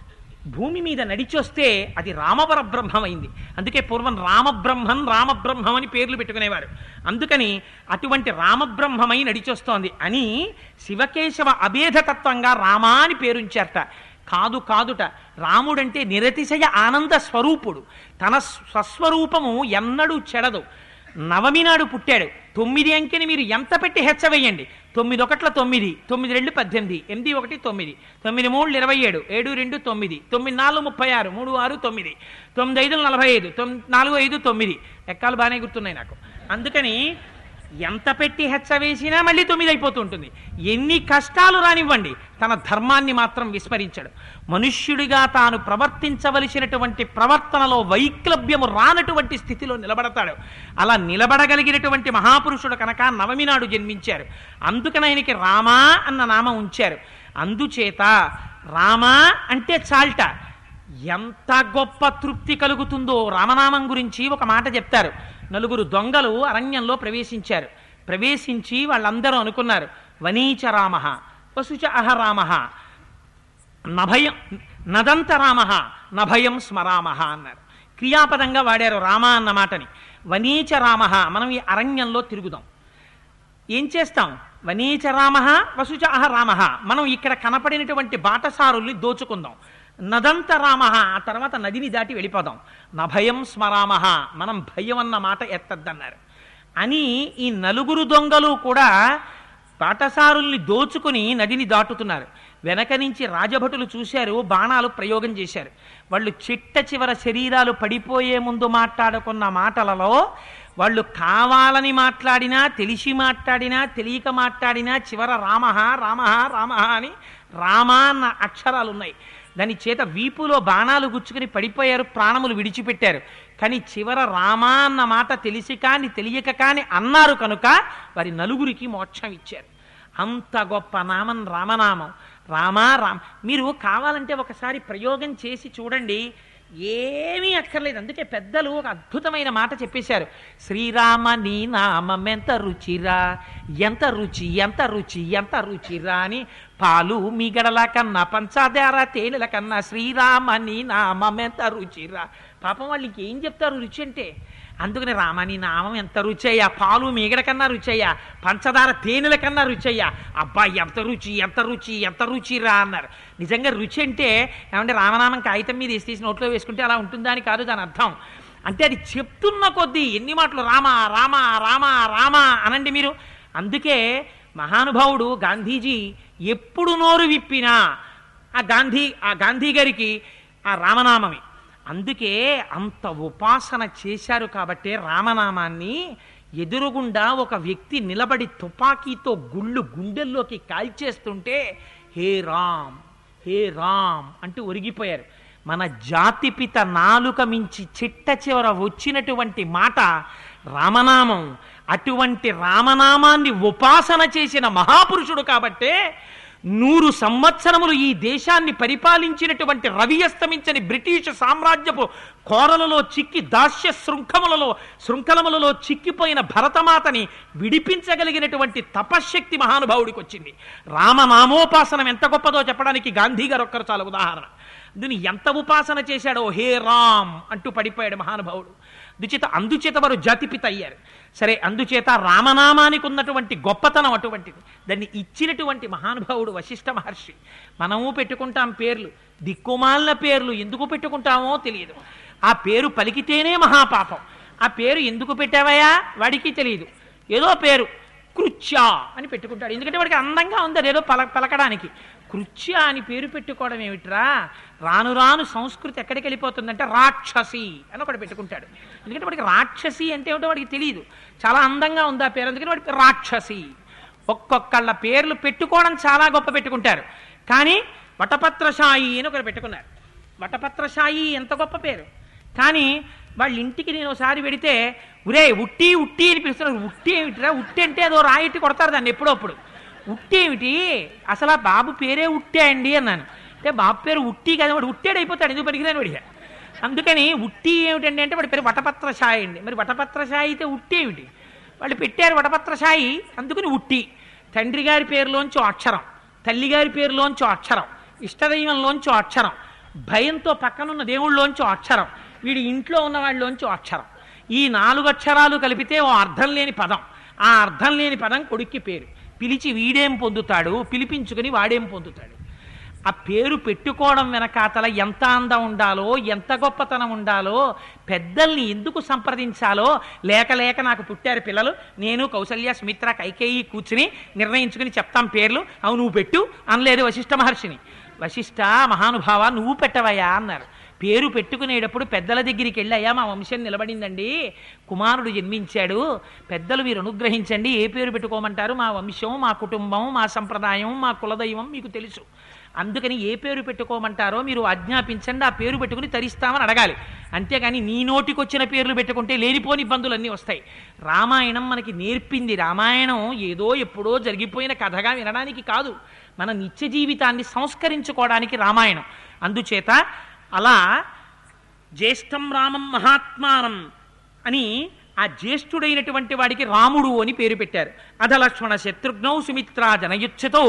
భూమి మీద నడిచొస్తే అది రామపరబ్రహ్మం అయింది అందుకే పూర్వం రామబ్రహ్మం రామబ్రహ్మం అని పేర్లు పెట్టుకునేవారు అందుకని అటువంటి రామబ్రహ్మమై నడిచొస్తోంది అని శివకేశవ అభేదతత్వంగా రామా అని పేరుంచారట కాదు కాదుట రాముడంటే నిరతిశయ ఆనంద స్వరూపుడు తన స్వస్వరూపము ఎన్నడూ చెడదు నవమి నాడు పుట్టాడు తొమ్మిది అంకెని మీరు ఎంత పెట్టి హెచ్చవేయండి తొమ్మిది ఒకట్ల తొమ్మిది తొమ్మిది రెండు పద్దెనిమిది ఎనిమిది ఒకటి తొమ్మిది తొమ్మిది మూడు ఇరవై ఏడు ఏడు రెండు తొమ్మిది తొమ్మిది నాలుగు ముప్పై ఆరు మూడు ఆరు తొమ్మిది తొమ్మిది ఐదు నలభై ఐదు తొమ్మిది నాలుగు ఐదు తొమ్మిది ఎక్కాలు బాగానే గుర్తున్నాయి నాకు అందుకని ఎంత పెట్టి హెచ్చవేసినా మళ్ళీ తొమ్మిది అయిపోతుంటుంది ఎన్ని కష్టాలు రానివ్వండి తన ధర్మాన్ని మాత్రం విస్మరించడు మనుష్యుడిగా తాను ప్రవర్తించవలసినటువంటి ప్రవర్తనలో వైక్లభ్యము రానటువంటి స్థితిలో నిలబడతాడు అలా నిలబడగలిగినటువంటి మహాపురుషుడు కనుక నవమి నాడు జన్మించారు అందుకని ఆయనకి రామా అన్న నామం ఉంచారు అందుచేత రామా అంటే చాల్ట ఎంత గొప్ప తృప్తి కలుగుతుందో రామనామం గురించి ఒక మాట చెప్తారు నలుగురు దొంగలు అరణ్యంలో ప్రవేశించారు ప్రవేశించి వాళ్ళందరూ అనుకున్నారు వనీచ రామ వసుచ అహరామ నభయం నదంత రామ నభయం స్మరామ అన్నారు క్రియాపదంగా వాడారు రామ అన్న మాటని వనీచ రామ మనం ఈ అరణ్యంలో తిరుగుదాం ఏం చేస్తాం వనీచ రామ వసుచ అహ రామ మనం ఇక్కడ కనపడినటువంటి బాటసారుల్ని దోచుకుందాం నదంత రామ ఆ తర్వాత నదిని దాటి వెళ్ళిపోదాం నభయం స్మరామ మనం భయం అన్న మాట ఎత్తద్దన్నారు అని ఈ నలుగురు దొంగలు కూడా బాటసారుల్ని దోచుకుని నదిని దాటుతున్నారు వెనక నుంచి రాజభటులు చూశారు బాణాలు ప్రయోగం చేశారు వాళ్ళు చిట్ట చివర శరీరాలు పడిపోయే ముందు మాట్లాడుకున్న మాటలలో వాళ్ళు కావాలని మాట్లాడినా తెలిసి మాట్లాడినా తెలియక మాట్లాడినా చివర రామ రామ రామ అని రామ అన్న అక్షరాలు ఉన్నాయి దాని చేత వీపులో బాణాలు గుచ్చుకుని పడిపోయారు ప్రాణములు విడిచిపెట్టారు కానీ చివర రామా అన్న మాట తెలిసి కాని తెలియక కాని అన్నారు కనుక వారి నలుగురికి మోక్షం ఇచ్చారు అంత గొప్ప నామం రామనామం రామా రామ మీరు కావాలంటే ఒకసారి ప్రయోగం చేసి చూడండి ఏమీ అక్కర్లేదు అందుకే పెద్దలు ఒక అద్భుతమైన మాట చెప్పేశారు శ్రీరామ నీ నామం ఎంత రుచిరా ఎంత రుచి ఎంత రుచి ఎంత రుచిరా అని పాలు మీగడల కన్నా పంచదార తేనెల కన్నా శ్రీరామ నీ నామం ఎంత రుచిరా పాపం వాళ్ళు ఇంకేం చెప్తారు రుచి అంటే అందుకని రామ నీ నామం ఎంత రుచయ్యా పాలు మీగడ కన్నా రుచయ్యా పంచదార తేనెల కన్నా రుచయ్యా అబ్బా ఎంత రుచి ఎంత రుచి ఎంత రుచిరా అన్నారు నిజంగా రుచి అంటే ఏమంటే రామనామం కాగితం మీద వేసి తీసి నోట్లో వేసుకుంటే అలా ఉంటుందా అని కాదు దాని అర్థం అంటే అది చెప్తున్న కొద్దీ ఎన్ని మాటలు రామ రామ రామ రామ అనండి మీరు అందుకే మహానుభావుడు గాంధీజీ ఎప్పుడు నోరు విప్పినా ఆ గాంధీ ఆ గాంధీ గారికి ఆ రామనామమే అందుకే అంత ఉపాసన చేశారు కాబట్టే రామనామాన్ని ఎదురుగుండా ఒక వ్యక్తి నిలబడి తుపాకీతో గుళ్ళు గుండెల్లోకి కాల్చేస్తుంటే హే రామ్ హే రామ్ అంటూ ఒరిగిపోయారు మన జాతిపిత నాలుక మించి చిట్ట చివర వచ్చినటువంటి మాట రామనామం అటువంటి రామనామాన్ని ఉపాసన చేసిన మహాపురుషుడు కాబట్టే నూరు సంవత్సరములు ఈ దేశాన్ని పరిపాలించినటువంటి రవి అస్తమించని బ్రిటిష్ సామ్రాజ్యపు కోరలలో చిక్కి దాస్య శృంఖములలో శృంఖలములలో చిక్కిపోయిన భరతమాతని విడిపించగలిగినటువంటి తపశ్శక్తి మహానుభావుడికి వచ్చింది రామనామోపాసనం ఎంత గొప్పదో చెప్పడానికి గాంధీ గారు ఒక్కరు చాలా ఉదాహరణ దీన్ని ఎంత ఉపాసన చేశాడో హే రామ్ అంటూ పడిపోయాడు మహానుభావుడు అందుచేత అందుచేత వారు జాతిపిత అయ్యారు సరే అందుచేత రామనామానికి ఉన్నటువంటి గొప్పతనం అటువంటిది దాన్ని ఇచ్చినటువంటి మహానుభావుడు వశిష్ఠ మహర్షి మనము పెట్టుకుంటాం పేర్లు దిక్కుమాలిన పేర్లు ఎందుకు పెట్టుకుంటామో తెలియదు ఆ పేరు పలికితేనే మహాపాపం ఆ పేరు ఎందుకు పెట్టావయా వాడికి తెలియదు ఏదో పేరు కృత్య అని పెట్టుకుంటాడు ఎందుకంటే వాడికి అందంగా ఉంది అదేదో పల పలకడానికి కృత్య అని పేరు పెట్టుకోవడం ఏమిట్రా రాను రాను సంస్కృతి ఎక్కడికి వెళ్ళిపోతుందంటే రాక్షసి అని ఒకటి పెట్టుకుంటాడు ఎందుకంటే వాడికి రాక్షసి అంటే ఏమిటో వాడికి తెలియదు చాలా అందంగా ఉంది ఆ పేరు అందుకని వాడికి రాక్షసి ఒక్కొక్కళ్ళ పేర్లు పెట్టుకోవడం చాలా గొప్ప పెట్టుకుంటారు కానీ వటపత్రశాయి అని ఒకరు పెట్టుకున్నారు వటపత్రశాయి ఎంత గొప్ప పేరు కానీ వాళ్ళ ఇంటికి నేను ఒకసారి వెడితే ఉరే ఉట్టి ఉట్టి అని పిలుస్తున్నారు ఉట్టి ఏమిటిరా ఉట్టి అంటే అదో రాయిట్టి కొడతారు దాన్ని ఎప్పుడప్పుడు ఉట్టి ఏమిటి అసలు ఆ బాబు పేరే ఉట్టే అండి అన్నాను అంటే బాబు పేరు ఉట్టి కదా వాడు ఉట్టేడు అయిపోతాడు ఎందుకు పనికిరాని వాడిగా అందుకని ఉట్టి ఏమిటండి అంటే వాడి పేరు వటపత్రశాయి అండి మరి వటపత్రశాయి అయితే ఉట్టి ఏమిటి వాళ్ళు పెట్టారు వటపత్రశాయి అందుకని ఉట్టి తండ్రి గారి పేరులోంచి ఓ అక్షరం తల్లి గారి పేరులోంచి ఓ అక్షరం ఇష్టదైవంలోంచి ఓ అక్షరం భయంతో పక్కనున్న దేవుళ్ళలోంచి ఓ అక్షరం వీడి ఇంట్లో ఉన్న వాళ్ళలోంచి ఓ అక్షరం ఈ నాలుగు అక్షరాలు కలిపితే ఓ అర్థం లేని పదం ఆ అర్థం లేని పదం కొడుక్కి పేరు పిలిచి వీడేం పొందుతాడు పిలిపించుకుని వాడేం పొందుతాడు ఆ పేరు పెట్టుకోవడం వెనకాతల ఎంత అందం ఉండాలో ఎంత గొప్పతనం ఉండాలో పెద్దల్ని ఎందుకు సంప్రదించాలో లేక లేక నాకు పుట్టారు పిల్లలు నేను కౌసల్య సుమిత్ర కైకేయి కూర్చుని నిర్ణయించుకుని చెప్తాం పేర్లు అవు నువ్వు పెట్టు అనలేదు వశిష్ఠ మహర్షిని వశిష్ఠ మహానుభావ నువ్వు పెట్టవయ్యా అన్నారు పేరు పెట్టుకునేటప్పుడు పెద్దల దగ్గరికి వెళ్ళి అయ్యా మా వంశం నిలబడిందండి కుమారుడు జన్మించాడు పెద్దలు మీరు అనుగ్రహించండి ఏ పేరు పెట్టుకోమంటారు మా వంశం మా కుటుంబం మా సంప్రదాయం మా కులదైవం మీకు తెలుసు అందుకని ఏ పేరు పెట్టుకోమంటారో మీరు ఆజ్ఞాపించండి ఆ పేరు పెట్టుకుని తరిస్తామని అడగాలి అంతేగాని నీ నోటికొచ్చిన పేర్లు పెట్టుకుంటే లేనిపోని ఇబ్బందులు అన్నీ వస్తాయి రామాయణం మనకి నేర్పింది రామాయణం ఏదో ఎప్పుడో జరిగిపోయిన కథగా వినడానికి కాదు మన నిత్య జీవితాన్ని సంస్కరించుకోవడానికి రామాయణం అందుచేత అలా జ్యేష్టం రామం మహాత్మానం అని ఆ జ్యేష్ఠుడైనటువంటి వాడికి రాముడు అని పేరు పెట్టారు అధలక్ష్మణ శత్రుఘ్నౌ సుమిత్ర జనయుచ్చతో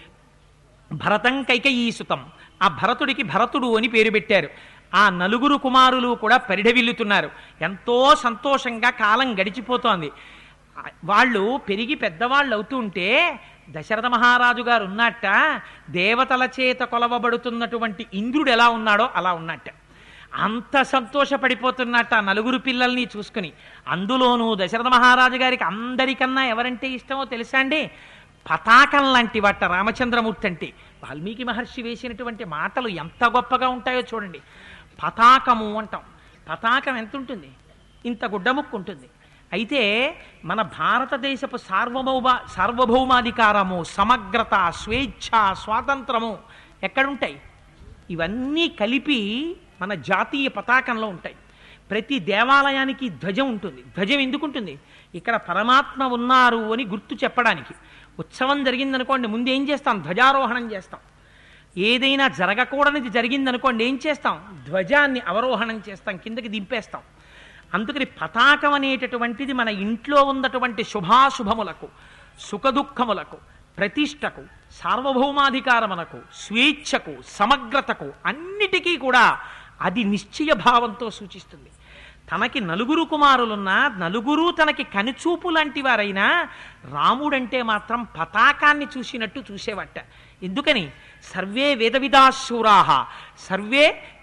భరతం కైకయీసుతం ఆ భరతుడికి భరతుడు అని పేరు పెట్టారు ఆ నలుగురు కుమారులు కూడా పరిఢవిల్లుతున్నారు ఎంతో సంతోషంగా కాలం గడిచిపోతోంది వాళ్ళు పెరిగి పెద్దవాళ్ళు అవుతూ ఉంటే దశరథ మహారాజు గారు ఉన్నట్ట దేవతల చేత కొలవబడుతున్నటువంటి ఇంద్రుడు ఎలా ఉన్నాడో అలా ఉన్నట్ట అంత సంతోషపడిపోతున్నట్ట ఆ నలుగురు పిల్లల్ని చూసుకుని అందులోనూ దశరథ మహారాజు గారికి అందరికన్నా ఎవరంటే ఇష్టమో తెలుసా అండి పతాకం లాంటి వట్ట రామచంద్రమూర్తి అంటే వాల్మీకి మహర్షి వేసినటువంటి మాటలు ఎంత గొప్పగా ఉంటాయో చూడండి పతాకము అంటాం పతాకం ఎంత ఉంటుంది ఇంత గుడ్డముక్కు ఉంటుంది అయితే మన భారతదేశపు సార్వభౌమ సార్వభౌమాధికారము సమగ్రత స్వేచ్ఛ స్వాతంత్రము ఎక్కడుంటాయి ఇవన్నీ కలిపి మన జాతీయ పతాకంలో ఉంటాయి ప్రతి దేవాలయానికి ధ్వజం ఉంటుంది ధ్వజం ఎందుకు ఉంటుంది ఇక్కడ పరమాత్మ ఉన్నారు అని గుర్తు చెప్పడానికి ఉత్సవం జరిగిందనుకోండి ముందు ఏం చేస్తాం ధ్వజారోహణం చేస్తాం ఏదైనా జరగకూడనిది జరిగిందనుకోండి ఏం చేస్తాం ధ్వజాన్ని అవరోహణం చేస్తాం కిందకి దింపేస్తాం అందుకని పతాకం అనేటటువంటిది మన ఇంట్లో ఉన్నటువంటి శుభాశుభములకు సుఖదుఖములకు ప్రతిష్టకు సార్వభౌమాధికారమునకు స్వేచ్ఛకు సమగ్రతకు అన్నిటికీ కూడా అది నిశ్చయ భావంతో సూచిస్తుంది తనకి నలుగురు కుమారులున్నా నలుగురు తనకి కనుచూపు లాంటి వారైనా రాముడంటే మాత్రం పతాకాన్ని చూసినట్టు చూసేవట ఎందుకని సర్వే వేదవిదాశూరాహ సర్వే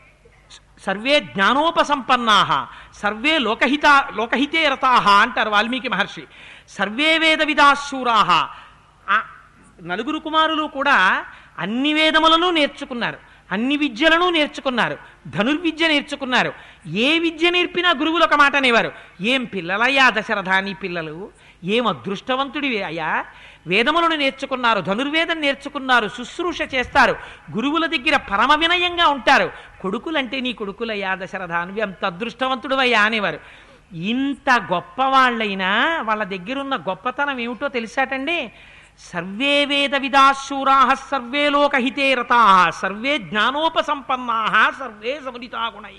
సర్వే జ్ఞానోపసంపన్నా సర్వే లోకహిత లోకహితే రతా అంటారు వాల్మీకి మహర్షి సర్వే వేద విదాశూరాహ ఆ నలుగురు కుమారులు కూడా అన్ని వేదములను నేర్చుకున్నారు అన్ని విద్యలను నేర్చుకున్నారు ధనుర్విద్య నేర్చుకున్నారు ఏ విద్య నేర్పినా గురువులు ఒక మాట అనేవారు ఏం పిల్లలయ్యా దశరథాని పిల్లలు ఏం అదృష్టవంతుడివి అయ్యా వేదములను నేర్చుకున్నారు ధనుర్వేదం నేర్చుకున్నారు శుశ్రూష చేస్తారు గురువుల దగ్గర పరమ వినయంగా ఉంటారు కొడుకులంటే నీ కొడుకులయ్యా దశరథ నువ్వు ఎంత అదృష్టవంతుడు అయ్యా అనేవారు ఇంత గొప్పవాళ్ళైనా వాళ్ళ దగ్గరున్న గొప్పతనం ఏమిటో తెలిసాటండి సర్వే వేద విదాశూరా సర్వే లోకహితే రతా సర్వే జ్ఞానోపసంపన్నా సర్వే సమరితా గుణై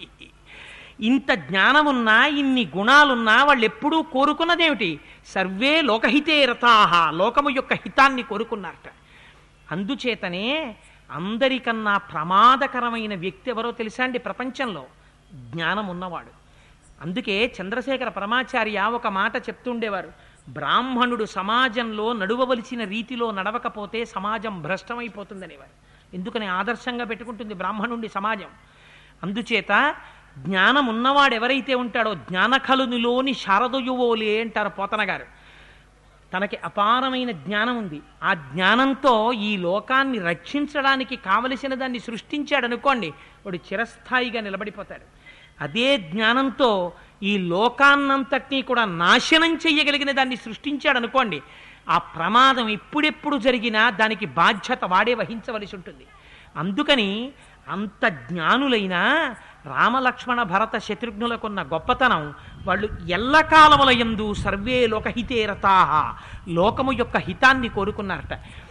ఇంత జ్ఞానమున్నా ఇన్ని గుణాలున్నా వాళ్ళు ఎప్పుడూ కోరుకున్నదేమిటి సర్వే లోకహితే రతాహ లోకము యొక్క హితాన్ని కోరుకున్నారట అందుచేతనే అందరికన్నా ప్రమాదకరమైన వ్యక్తి ఎవరో తెలుసా అండి ప్రపంచంలో జ్ఞానం ఉన్నవాడు అందుకే చంద్రశేఖర పరమాచార్య ఒక మాట చెప్తుండేవారు బ్రాహ్మణుడు సమాజంలో నడువవలసిన రీతిలో నడవకపోతే సమాజం భ్రష్టమైపోతుందనేవారు ఎందుకని ఆదర్శంగా పెట్టుకుంటుంది బ్రాహ్మణుడి సమాజం అందుచేత జ్ఞానం ఉన్నవాడు ఎవరైతే ఉంటాడో జ్ఞానకలునిలోని శారదయువోలే అంటారు పోతన గారు తనకి అపారమైన జ్ఞానం ఉంది ఆ జ్ఞానంతో ఈ లోకాన్ని రక్షించడానికి కావలసిన దాన్ని సృష్టించాడు అనుకోండి వాడు చిరస్థాయిగా నిలబడిపోతాడు అదే జ్ఞానంతో ఈ లోకాన్నంతటినీ కూడా నాశనం చెయ్యగలిగిన దాన్ని సృష్టించాడు అనుకోండి ఆ ప్రమాదం ఎప్పుడెప్పుడు జరిగినా దానికి బాధ్యత వాడే వహించవలసి ఉంటుంది అందుకని అంత జ్ఞానులైన రామలక్ష్మణ భరత శత్రుఘ్నులకున్న గొప్పతనం వాళ్ళు ఎల్లకాలముల యందు సర్వే లోకహితే రతాహ లోకము యొక్క హితాన్ని కోరుకున్నారట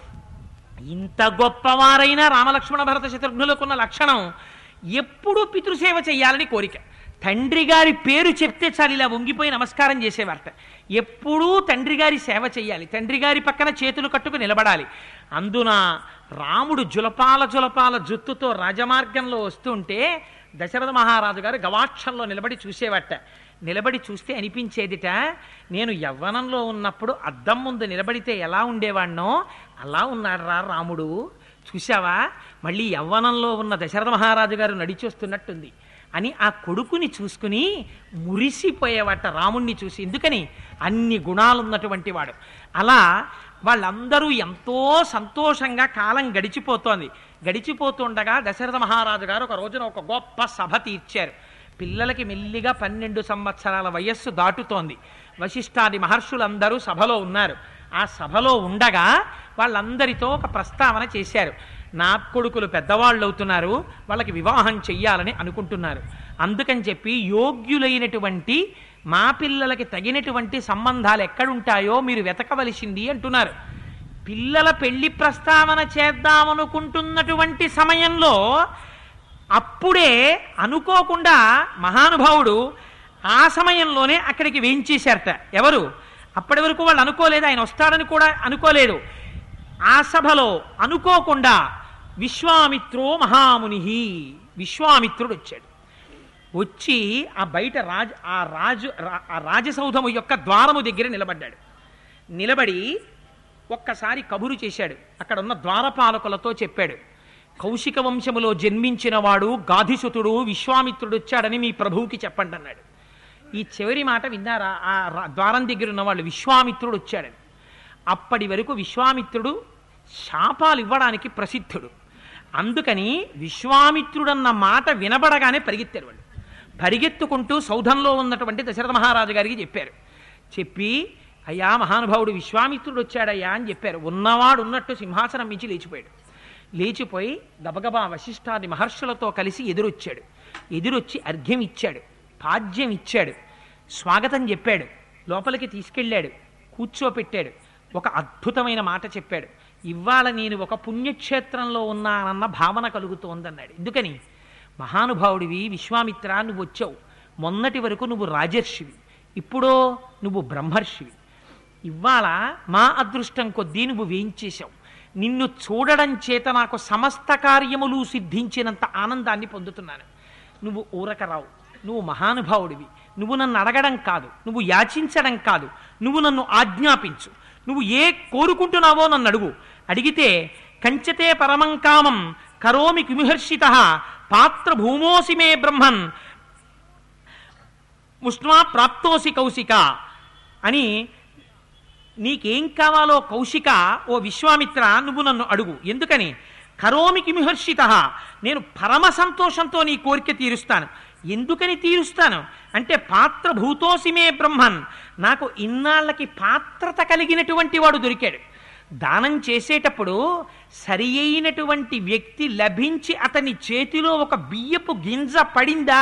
ఇంత గొప్పవారైన రామలక్ష్మణ భరత శత్రుఘ్నులకున్న లక్షణం ఎప్పుడూ పితృసేవ చెయ్యాలని కోరిక తండ్రి గారి పేరు చెప్తే చాలు ఇలా వంగిపోయి నమస్కారం చేసేవారట ఎప్పుడూ తండ్రి గారి సేవ చెయ్యాలి తండ్రి గారి పక్కన చేతులు కట్టుకు నిలబడాలి అందున రాముడు జులపాల జులపాల జుత్తుతో రాజమార్గంలో వస్తుంటే దశరథ మహారాజు గారు గవాక్షంలో నిలబడి చూసేవట నిలబడి చూస్తే అనిపించేదిట నేను యవ్వనంలో ఉన్నప్పుడు అద్దం ముందు నిలబడితే ఎలా ఉండేవాణ్ణో అలా ఉన్నాడు రా రాముడు చూశావా మళ్ళీ యవ్వనంలో ఉన్న దశరథ మహారాజు గారు నడిచొస్తున్నట్టుంది అని ఆ కొడుకుని చూసుకుని మురిసిపోయేవాట రాముణ్ణి చూసి ఎందుకని అన్ని గుణాలున్నటువంటి వాడు అలా వాళ్ళందరూ ఎంతో సంతోషంగా కాలం గడిచిపోతోంది గడిచిపోతుండగా దశరథ మహారాజు గారు ఒక రోజున ఒక గొప్ప సభ తీర్చారు పిల్లలకి మెల్లిగా పన్నెండు సంవత్సరాల వయస్సు దాటుతోంది వశిష్ఠాది మహర్షులందరూ సభలో ఉన్నారు ఆ సభలో ఉండగా వాళ్ళందరితో ఒక ప్రస్తావన చేశారు నా కొడుకులు పెద్దవాళ్ళు అవుతున్నారు వాళ్ళకి వివాహం చెయ్యాలని అనుకుంటున్నారు అందుకని చెప్పి యోగ్యులైనటువంటి మా పిల్లలకి తగినటువంటి సంబంధాలు ఎక్కడుంటాయో మీరు వెతకవలసింది అంటున్నారు పిల్లల పెళ్లి ప్రస్తావన చేద్దామనుకుంటున్నటువంటి సమయంలో అప్పుడే అనుకోకుండా మహానుభావుడు ఆ సమయంలోనే అక్కడికి వేయించేశారట ఎవరు అప్పటి వరకు వాళ్ళు అనుకోలేదు ఆయన వస్తాడని కూడా అనుకోలేదు ఆ సభలో అనుకోకుండా విశ్వామిత్రో మహాముని విశ్వామిత్రుడు వచ్చాడు వచ్చి ఆ బయట రాజ ఆ రాజు రా- ఆ రాజసౌధము యొక్క ద్వారము దగ్గర నిలబడ్డాడు నిలబడి ఒక్కసారి కబురు చేశాడు అక్కడ ఉన్న ద్వారపాలకులతో చెప్పాడు కౌశిక వంశములో జన్మించిన వాడు గాధిసుతుడు విశ్వామిత్రుడు వచ్చాడని మీ ప్రభువుకి చెప్పండి అన్నాడు ఈ చివరి మాట విన్నారా ఆ రా- ద్వారం దగ్గర ఉన్న వాళ్ళు విశ్వామిత్రుడు వచ్చాడని అప్పటి వరకు విశ్వామిత్రుడు శాపాలు ఇవ్వడానికి ప్రసిద్ధుడు అందుకని విశ్వామిత్రుడన్న మాట వినబడగానే పరిగెత్తారు వాళ్ళు పరిగెత్తుకుంటూ సౌధంలో ఉన్నటువంటి దశరథ మహారాజు గారికి చెప్పారు చెప్పి అయ్యా మహానుభావుడు విశ్వామిత్రుడు వచ్చాడయ్యా అని చెప్పారు ఉన్నవాడు ఉన్నట్టు సింహాసనం మించి లేచిపోయాడు లేచిపోయి గబగబా వశిష్ఠాది మహర్షులతో కలిసి ఎదురొచ్చాడు ఎదురొచ్చి అర్ఘ్యం ఇచ్చాడు పాద్యం ఇచ్చాడు స్వాగతం చెప్పాడు లోపలికి తీసుకెళ్ళాడు కూర్చోపెట్టాడు ఒక అద్భుతమైన మాట చెప్పాడు ఇవాళ నేను ఒక పుణ్యక్షేత్రంలో ఉన్నానన్న భావన కలుగుతోందన్నాడు ఎందుకని మహానుభావుడివి విశ్వామిత్ర నువ్వు వచ్చావు మొన్నటి వరకు నువ్వు రాజర్షివి ఇప్పుడో నువ్వు బ్రహ్మర్షివి ఇవాళ మా అదృష్టం కొద్దీ నువ్వు వేయించేశావు నిన్ను చూడడం చేత నాకు సమస్త కార్యములు సిద్ధించినంత ఆనందాన్ని పొందుతున్నాను నువ్వు ఊరకరావు నువ్వు మహానుభావుడివి నువ్వు నన్ను అడగడం కాదు నువ్వు యాచించడం కాదు నువ్వు నన్ను ఆజ్ఞాపించు నువ్వు ఏ కోరుకుంటున్నావో నన్ను అడుగు అడిగితే కంచతే పరమం కామం కరోమి కిమిహర్షిత పాత్ర భూమోసి మే బ్రహ్మన్ ముష్మా ప్రాప్తోసి కౌశిక అని నీకేం కావాలో కౌశిక ఓ విశ్వామిత్ర నువ్వు నన్ను అడుగు ఎందుకని కరోమి కిమిహర్షిత నేను పరమ సంతోషంతో నీ కోరిక తీరుస్తాను ఎందుకని తీరుస్తాను అంటే పాత్ర భూతోసిమే బ్రహ్మన్ నాకు ఇన్నాళ్ళకి పాత్రత కలిగినటువంటి వాడు దొరికాడు దానం చేసేటప్పుడు సరి అయినటువంటి వ్యక్తి లభించి అతని చేతిలో ఒక బియ్యపు గింజ పడిందా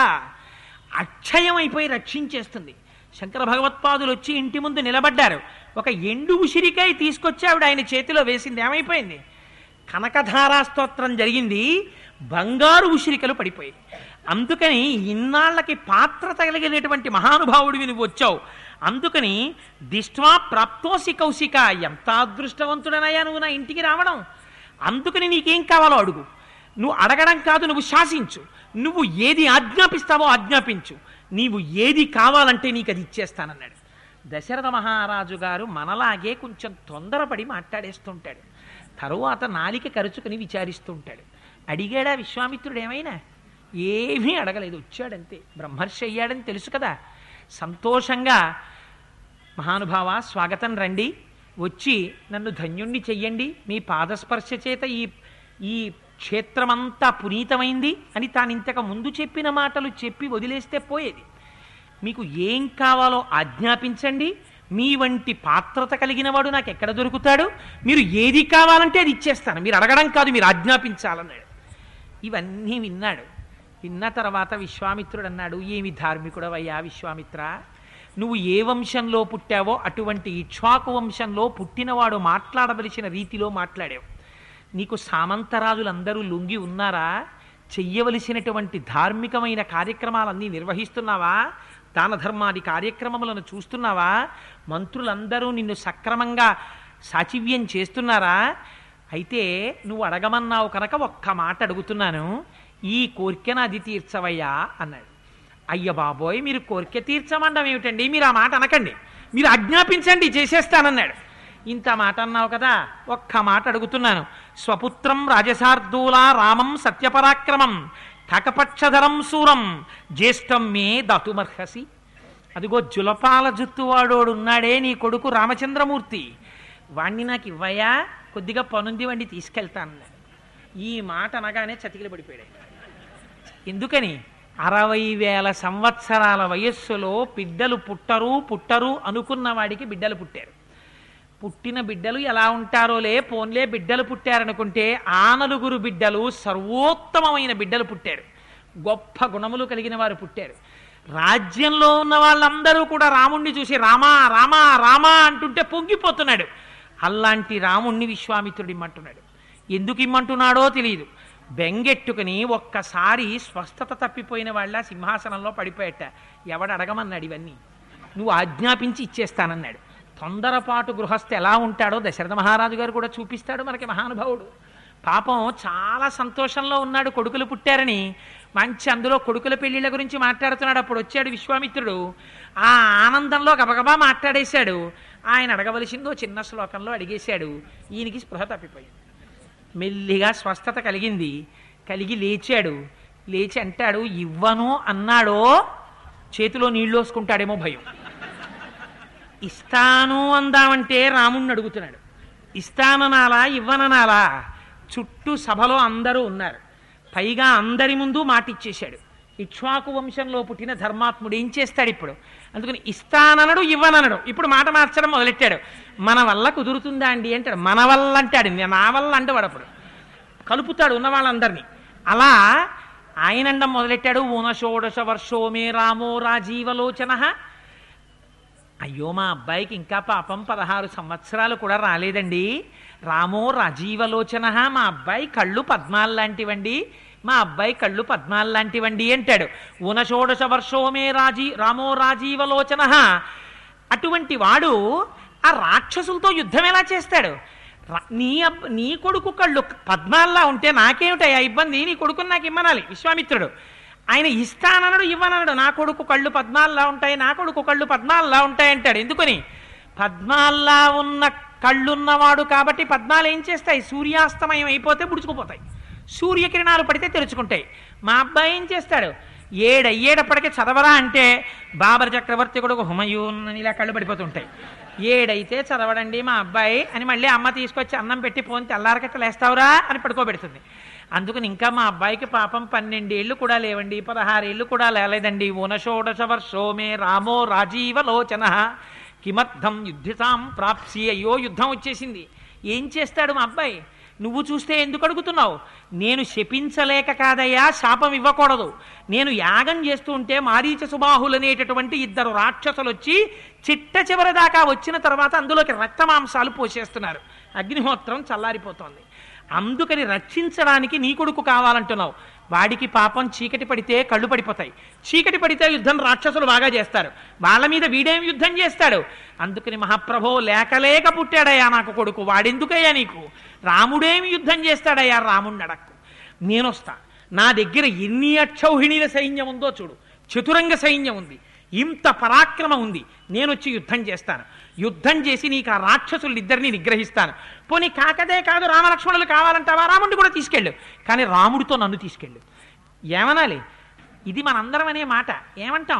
అక్షయమైపోయి రక్షించేస్తుంది శంకర భగవత్పాదులు వచ్చి ఇంటి ముందు నిలబడ్డారు ఒక ఎండు ఉసిరికాయ తీసుకొచ్చి ఆవిడ ఆయన చేతిలో వేసింది ఏమైపోయింది కనకధారా స్తోత్రం జరిగింది బంగారు ఉసిరికలు పడిపోయాయి అందుకని ఇన్నాళ్ళకి పాత్ర తగిలినటువంటి మహానుభావుడివి నువ్వు వచ్చావు అందుకని దిష్ట్వా ప్రాప్తోసి కౌశిక ఎంత అదృష్టవంతుడనయ్యా నువ్వు నా ఇంటికి రావడం అందుకని నీకేం కావాలో అడుగు నువ్వు అడగడం కాదు నువ్వు శాసించు నువ్వు ఏది ఆజ్ఞాపిస్తావో ఆజ్ఞాపించు నీవు ఏది కావాలంటే నీకు అది ఇచ్చేస్తానన్నాడు దశరథ మహారాజు గారు మనలాగే కొంచెం తొందరపడి మాట్లాడేస్తుంటాడు తరువాత నాలిక కరుచుకుని విచారిస్తుంటాడు అడిగాడా విశ్వామిత్రుడు ఏమైనా ఏమీ అడగలేదు వచ్చాడంతే బ్రహ్మర్షి అయ్యాడని తెలుసు కదా సంతోషంగా మహానుభావ స్వాగతం రండి వచ్చి నన్ను ధన్యుణ్ణి చెయ్యండి మీ పాదస్పర్శ చేత ఈ ఈ క్షేత్రమంతా పునీతమైంది అని తాను ఇంతకు ముందు చెప్పిన మాటలు చెప్పి వదిలేస్తే పోయేది మీకు ఏం కావాలో ఆజ్ఞాపించండి మీ వంటి పాత్రత కలిగిన వాడు నాకు ఎక్కడ దొరుకుతాడు మీరు ఏది కావాలంటే అది ఇచ్చేస్తాను మీరు అడగడం కాదు మీరు ఆజ్ఞాపించాలన్నాడు ఇవన్నీ విన్నాడు విన్న తర్వాత విశ్వామిత్రుడు అన్నాడు ఏమి ధార్మికుడవయ్యా విశ్వామిత్ర నువ్వు ఏ వంశంలో పుట్టావో అటువంటి ఇక్ష్వాకు వంశంలో పుట్టినవాడు మాట్లాడవలసిన రీతిలో మాట్లాడావు నీకు సామంతరాజులందరూ లొంగి ఉన్నారా చెయ్యవలసినటువంటి ధార్మికమైన కార్యక్రమాలన్నీ నిర్వహిస్తున్నావా దాన ధర్మాది కార్యక్రమములను చూస్తున్నావా మంత్రులందరూ నిన్ను సక్రమంగా సాచివ్యం చేస్తున్నారా అయితే నువ్వు అడగమన్నావు కనుక ఒక్క మాట అడుగుతున్నాను ఈ కోరిక నాది తీర్చవయ్యా అన్నాడు అయ్య బాబోయ్ మీరు కోరిక తీర్చమండం ఏమిటండి మీరు ఆ మాట అనకండి మీరు ఆజ్ఞాపించండి చేసేస్తానన్నాడు ఇంత మాట అన్నావు కదా ఒక్క మాట అడుగుతున్నాను స్వపుత్రం రాజసార్దూల రామం సత్యపరాక్రమం కకపక్షధరం సూరం జ్యేష్టం మే దతుమర్హసి అదిగో జులపాల జుత్తువాడోడు ఉన్నాడే నీ కొడుకు రామచంద్రమూర్తి వాణ్ణి నాకు ఇవ్వయా కొద్దిగా పనుంది వండి తీసుకెళ్తాను ఈ మాట అనగానే చతికిలు పడిపోయాడు ఎందుకని అరవై వేల సంవత్సరాల వయస్సులో బిడ్డలు పుట్టరు పుట్టరు అనుకున్న వాడికి బిడ్డలు పుట్టారు పుట్టిన బిడ్డలు ఎలా ఉంటారోలే పోన్లే బిడ్డలు పుట్టారనుకుంటే ఆ నలుగురు బిడ్డలు సర్వోత్తమమైన బిడ్డలు పుట్టారు గొప్ప గుణములు కలిగిన వారు పుట్టారు రాజ్యంలో ఉన్న వాళ్ళందరూ కూడా రాముణ్ణి చూసి రామా రామా రామా అంటుంటే పొంగిపోతున్నాడు అలాంటి రాముణ్ణి విశ్వామిత్రుడు ఇమ్మంటున్నాడు ఎందుకు ఇమ్మంటున్నాడో తెలియదు బెంగెట్టుకుని ఒక్కసారి స్వస్థత తప్పిపోయిన వాళ్ళ సింహాసనంలో పడిపోయట ఎవడు అడగమన్నాడు ఇవన్నీ నువ్వు ఆజ్ఞాపించి ఇచ్చేస్తానన్నాడు తొందరపాటు గృహస్థ ఎలా ఉంటాడో దశరథ మహారాజు గారు కూడా చూపిస్తాడు మనకి మహానుభావుడు పాపం చాలా సంతోషంలో ఉన్నాడు కొడుకులు పుట్టారని మంచి అందులో కొడుకుల పెళ్లిళ్ళ గురించి మాట్లాడుతున్నాడు అప్పుడు వచ్చాడు విశ్వామిత్రుడు ఆ ఆనందంలో గబగబా మాట్లాడేశాడు ఆయన అడగవలసిందో చిన్న శ్లోకంలో అడిగేశాడు ఈయనకి స్పృహ తప్పిపోయింది మెల్లిగా స్వస్థత కలిగింది కలిగి లేచాడు లేచి అంటాడు ఇవ్వను అన్నాడో చేతిలో నీళ్ళు వేసుకుంటాడేమో భయం ఇస్తాను అందామంటే రాముణ్ణి అడుగుతున్నాడు ఇస్తాననాలా ఇవ్వననాలా చుట్టూ సభలో అందరూ ఉన్నారు పైగా అందరి ముందు మాట ఇచ్చేశాడు ఇక్ష్వాకు వంశంలో పుట్టిన ధర్మాత్ముడు ఏం చేస్తాడు ఇప్పుడు అందుకని ఇస్తాననడు ఇవ్వననడు ఇప్పుడు మాట మార్చడం మొదలెట్టాడు మన వల్ల కుదురుతుందా అండి అంటాడు మన వల్ల అంటాడు నా వల్ల అంటే వాడప్పుడు కలుపుతాడు ఉన్న వాళ్ళందరినీ అలా ఆయనండం మొదలెట్టాడు ఊన షోడశ వర్షో మే రామో రాజీవలోచన అయ్యో మా అబ్బాయికి ఇంకా పాపం పదహారు సంవత్సరాలు కూడా రాలేదండి రామో రాజీవలోచన మా అబ్బాయి కళ్ళు పద్మాలు లాంటివండి మా అబ్బాయి కళ్ళు పద్మాలు లాంటివండి అంటాడు ఊనషోడశ వర్షోమే రాజీ రామో రాజీవలోచన అటువంటి వాడు ఆ రాక్షసులతో యుద్ధం ఎలా చేస్తాడు రా- నీ అబ్బ నీ కొడుకు కళ్ళు పద్మాల్లా ఉంటే నాకేమిటయ్యా ఇబ్బంది నీ కొడుకుని నాకు ఇమ్మనాలి విశ్వామిత్రుడు ఆయన ఇస్తానన్నాడు ఇవ్వనన్నాడు నా కొడుకు కళ్ళు పద్మాల్లా ఉంటాయి నా కొడుకు కళ్ళు పద్మాల్లా ఉంటాయి అంటాడు ఎందుకని పద్మాల్లా ఉన్న కళ్ళున్నవాడు కాబట్టి పద్మాలు ఏం చేస్తాయి సూర్యాస్తమయం అయిపోతే పుడుచుకుపోతాయి సూర్యకిరణాలు పడితే తెరుచుకుంటాయి మా అబ్బాయి ఏం చేస్తాడు ఏడయ్యేటప్పటికి చదవరా అంటే బాబర్ చక్రవర్తి కొడుకు హుమయూన్ అని ఇలా కళ్ళు పడిపోతుంటాయి ఏడైతే చదవడండి మా అబ్బాయి అని మళ్ళీ అమ్మ తీసుకొచ్చి అన్నం పెట్టి పోని తెల్లారకట్ట లేస్తావురా అని పడుకోబెడుతుంది అందుకని ఇంకా మా అబ్బాయికి పాపం పన్నెండేళ్ళు కూడా లేవండి పదహారేళ్ళు కూడా లేలేదండి ఊనషోడశ వర్షోమే రామో రాజీవలోచన కిమర్థం యుద్ధితాం ప్రాప్సి అయ్యో యుద్ధం వచ్చేసింది ఏం చేస్తాడు మా అబ్బాయి నువ్వు చూస్తే ఎందుకు అడుగుతున్నావు నేను శపించలేక కాదయ్యా శాపం ఇవ్వకూడదు నేను యాగం చేస్తూ ఉంటే మారీచ సుబాహులనేటటువంటి ఇద్దరు రాక్షసులు వచ్చి చిట్ట చివరి దాకా వచ్చిన తర్వాత అందులోకి రక్తమాంసాలు పోసేస్తున్నారు అగ్నిహోత్రం చల్లారిపోతోంది అందుకని రక్షించడానికి నీ కొడుకు కావాలంటున్నావు వాడికి పాపం చీకటి పడితే కళ్ళు పడిపోతాయి చీకటి పడితే యుద్ధం రాక్షసులు బాగా చేస్తారు వాళ్ళ మీద వీడేం యుద్ధం చేస్తాడు అందుకని మహాప్రభో లేకలేక పుట్టాడయ్యా నాకు కొడుకు వాడెందుకయ్యా నీకు రాముడేమి యుద్ధం చేస్తాడయ్యా రాముణ్ణి అడక్కు నేనొస్తా నా దగ్గర ఎన్ని అక్షౌహిణీల సైన్యం ఉందో చూడు చతురంగ సైన్యం ఉంది ఇంత పరాక్రమం ఉంది నేను వచ్చి యుద్ధం చేస్తాను యుద్ధం చేసి నీకు ఆ రాక్షసులిద్దరిని నిగ్రహిస్తాను పోనీ కాకదే కాదు రామలక్ష్మణులు కావాలంటావా రాముడిని కూడా తీసుకెళ్ళు కానీ రాముడితో నన్ను తీసుకెళ్ళు ఏమనాలి ఇది మనందరం అనే మాట ఏమంటాం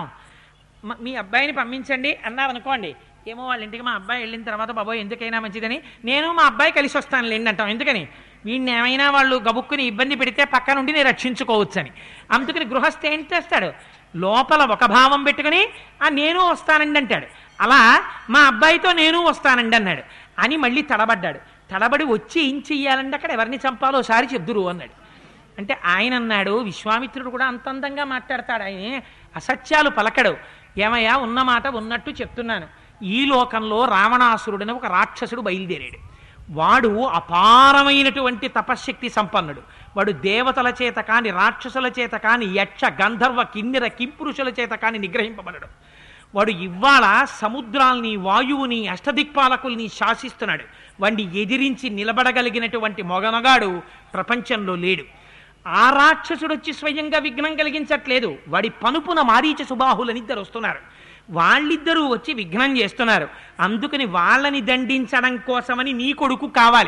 మ- మీ అబ్బాయిని పంపించండి అన్నారనుకోండి ఏమో వాళ్ళ ఇంటికి మా అబ్బాయి వెళ్ళిన తర్వాత బాబోయ్ ఎందుకైనా మంచిదని నేను మా అబ్బాయి కలిసి వస్తాను లేండి అంటాం ఎందుకని వీడిని ఏమైనా వాళ్ళు గబుక్కుని ఇబ్బంది పెడితే పక్క నుండి నేను రక్షించుకోవచ్చని అందుకని గృహస్థ ఏం చేస్తాడు లోపల ఒక భావం పెట్టుకుని ఆ నేను వస్తానండి అంటాడు అలా మా అబ్బాయితో నేను వస్తానండి అన్నాడు అని మళ్ళీ తడబడ్డాడు తడబడి వచ్చి ఏం చెయ్యాలంటే అక్కడ ఎవరిని చంపాలో ఒకసారి చెప్దురు అన్నాడు అంటే ఆయన అన్నాడు విశ్వామిత్రుడు కూడా అంత అందంగా మాట్లాడతాడు ఆయన అసత్యాలు పలకడు ఏమయ్యా ఉన్న మాట ఉన్నట్టు చెప్తున్నాను ఈ లోకంలో రావణాసురుడని ఒక రాక్షసుడు బయలుదేరాడు వాడు అపారమైనటువంటి తపశ్శక్తి సంపన్నుడు వాడు దేవతల చేత కాని రాక్షసుల చేత కాని యక్ష గంధర్వ కిన్నెర కింపురుషుల చేత కాని నిగ్రహింపబడడు వాడు ఇవాళ సముద్రాల్ని వాయువుని అష్టదిక్పాలకుల్ని శాసిస్తున్నాడు వాడిని ఎదిరించి నిలబడగలిగినటువంటి మొగనగాడు ప్రపంచంలో లేడు ఆ రాక్షసుడు వచ్చి స్వయంగా విఘ్నం కలిగించట్లేదు వాడి పనుపున మారీచ సుబాహులని ఇద్దరు వస్తున్నారు వాళ్ళిద్దరూ వచ్చి విఘ్నం చేస్తున్నారు అందుకని వాళ్ళని దండించడం కోసమని నీ కొడుకు కావాలి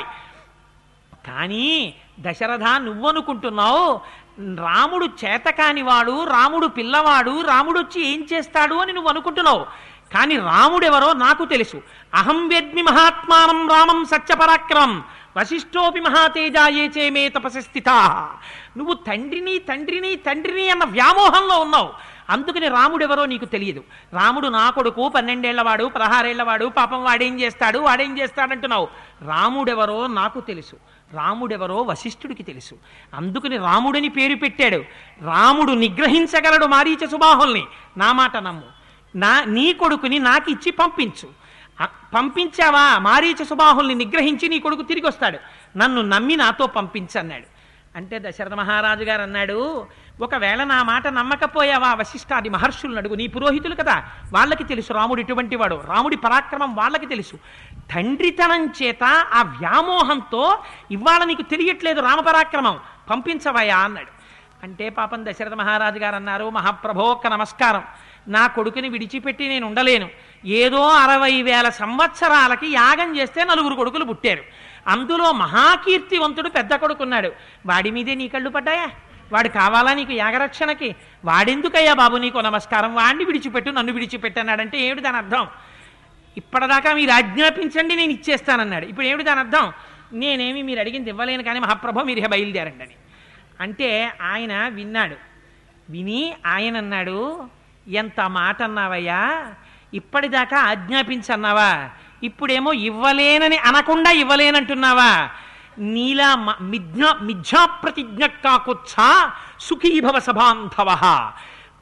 కానీ దశరథ నువ్వనుకుంటున్నావు రాముడు చేతకానివాడు రాముడు పిల్లవాడు రాముడు వచ్చి ఏం చేస్తాడు అని నువ్వు అనుకుంటున్నావు కానీ రాముడెవరో నాకు తెలుసు అహం వేద్మి మహాత్మానం రామం సత్యపరాక్రమం వశిష్ఠోపి మహాతేజాయే చేమే తపసి స్థితా నువ్వు తండ్రిని తండ్రిని తండ్రిని అన్న వ్యామోహంలో ఉన్నావు అందుకని రాముడెవరో నీకు తెలియదు రాముడు నా కొడుకు పన్నెండేళ్లవాడు పదహారేళ్లవాడు పాపం వాడేం చేస్తాడు వాడేం చేస్తాడంటున్నావు రాముడెవరో నాకు తెలుసు రాముడెవరో వశిష్ఠుడికి తెలుసు అందుకని రాముడని పేరు పెట్టాడు రాముడు నిగ్రహించగలడు మారీచ సుబాహుల్ని నా మాట నమ్ము నా నీ కొడుకుని నాకు ఇచ్చి పంపించు అ- పంపించావా మారీచ సుబాహుల్ని నిగ్రహించి నీ కొడుకు తిరిగి వస్తాడు నన్ను నమ్మి నాతో పంపించన్నాడు అంటే దశరథ మహారాజు గారు అన్నాడు ఒకవేళ నా మాట నమ్మకపోయావా వశిష్ఠాది మహర్షులను అడుగు నీ పురోహితులు కదా వాళ్ళకి తెలుసు రాముడు ఇటువంటి వాడు రాముడి పరాక్రమం వాళ్ళకి తెలుసు తండ్రితనం చేత ఆ వ్యామోహంతో ఇవాళ నీకు తెలియట్లేదు రామపరాక్రమం పంపించవయ్యా అన్నాడు అంటే పాపం దశరథ మహారాజు గారు అన్నారు మహాప్రభో ఒక్క నమస్కారం నా కొడుకుని విడిచిపెట్టి నేను ఉండలేను ఏదో అరవై వేల సంవత్సరాలకి యాగం చేస్తే నలుగురు కొడుకులు పుట్టారు అందులో మహాకీర్తివంతుడు పెద్ద కొడుకున్నాడు వాడి మీదే నీ కళ్ళు పడ్డాయా వాడు కావాలా నీకు యాగరక్షణకి వాడెందుకయ్యా బాబు నీకు నమస్కారం వాడిని విడిచిపెట్టు నన్ను విడిచిపెట్టు అన్నాడంటే ఏమిటి దాని అర్థం ఇప్పటిదాకా మీరు ఆజ్ఞాపించండి నేను ఇచ్చేస్తానన్నాడు ఇప్పుడు ఏమిటి దాని అర్థం నేనేమి మీరు అడిగింది ఇవ్వలేను కానీ మహాప్రభు మీరు ఇహ బయలుదేరండి అని అంటే ఆయన విన్నాడు విని ఆయన అన్నాడు ఎంత మాట అన్నావయ్యా ఇప్పటిదాకా ఆజ్ఞాపించన్నావా ఇప్పుడేమో ఇవ్వలేనని అనకుండా ఇవ్వలేనంటున్నావా నీలా మ- మిథ్యా మిథ్యా ప్రతిజ్ఞ కాకుచ్చా సుఖీభవ సభాంధవ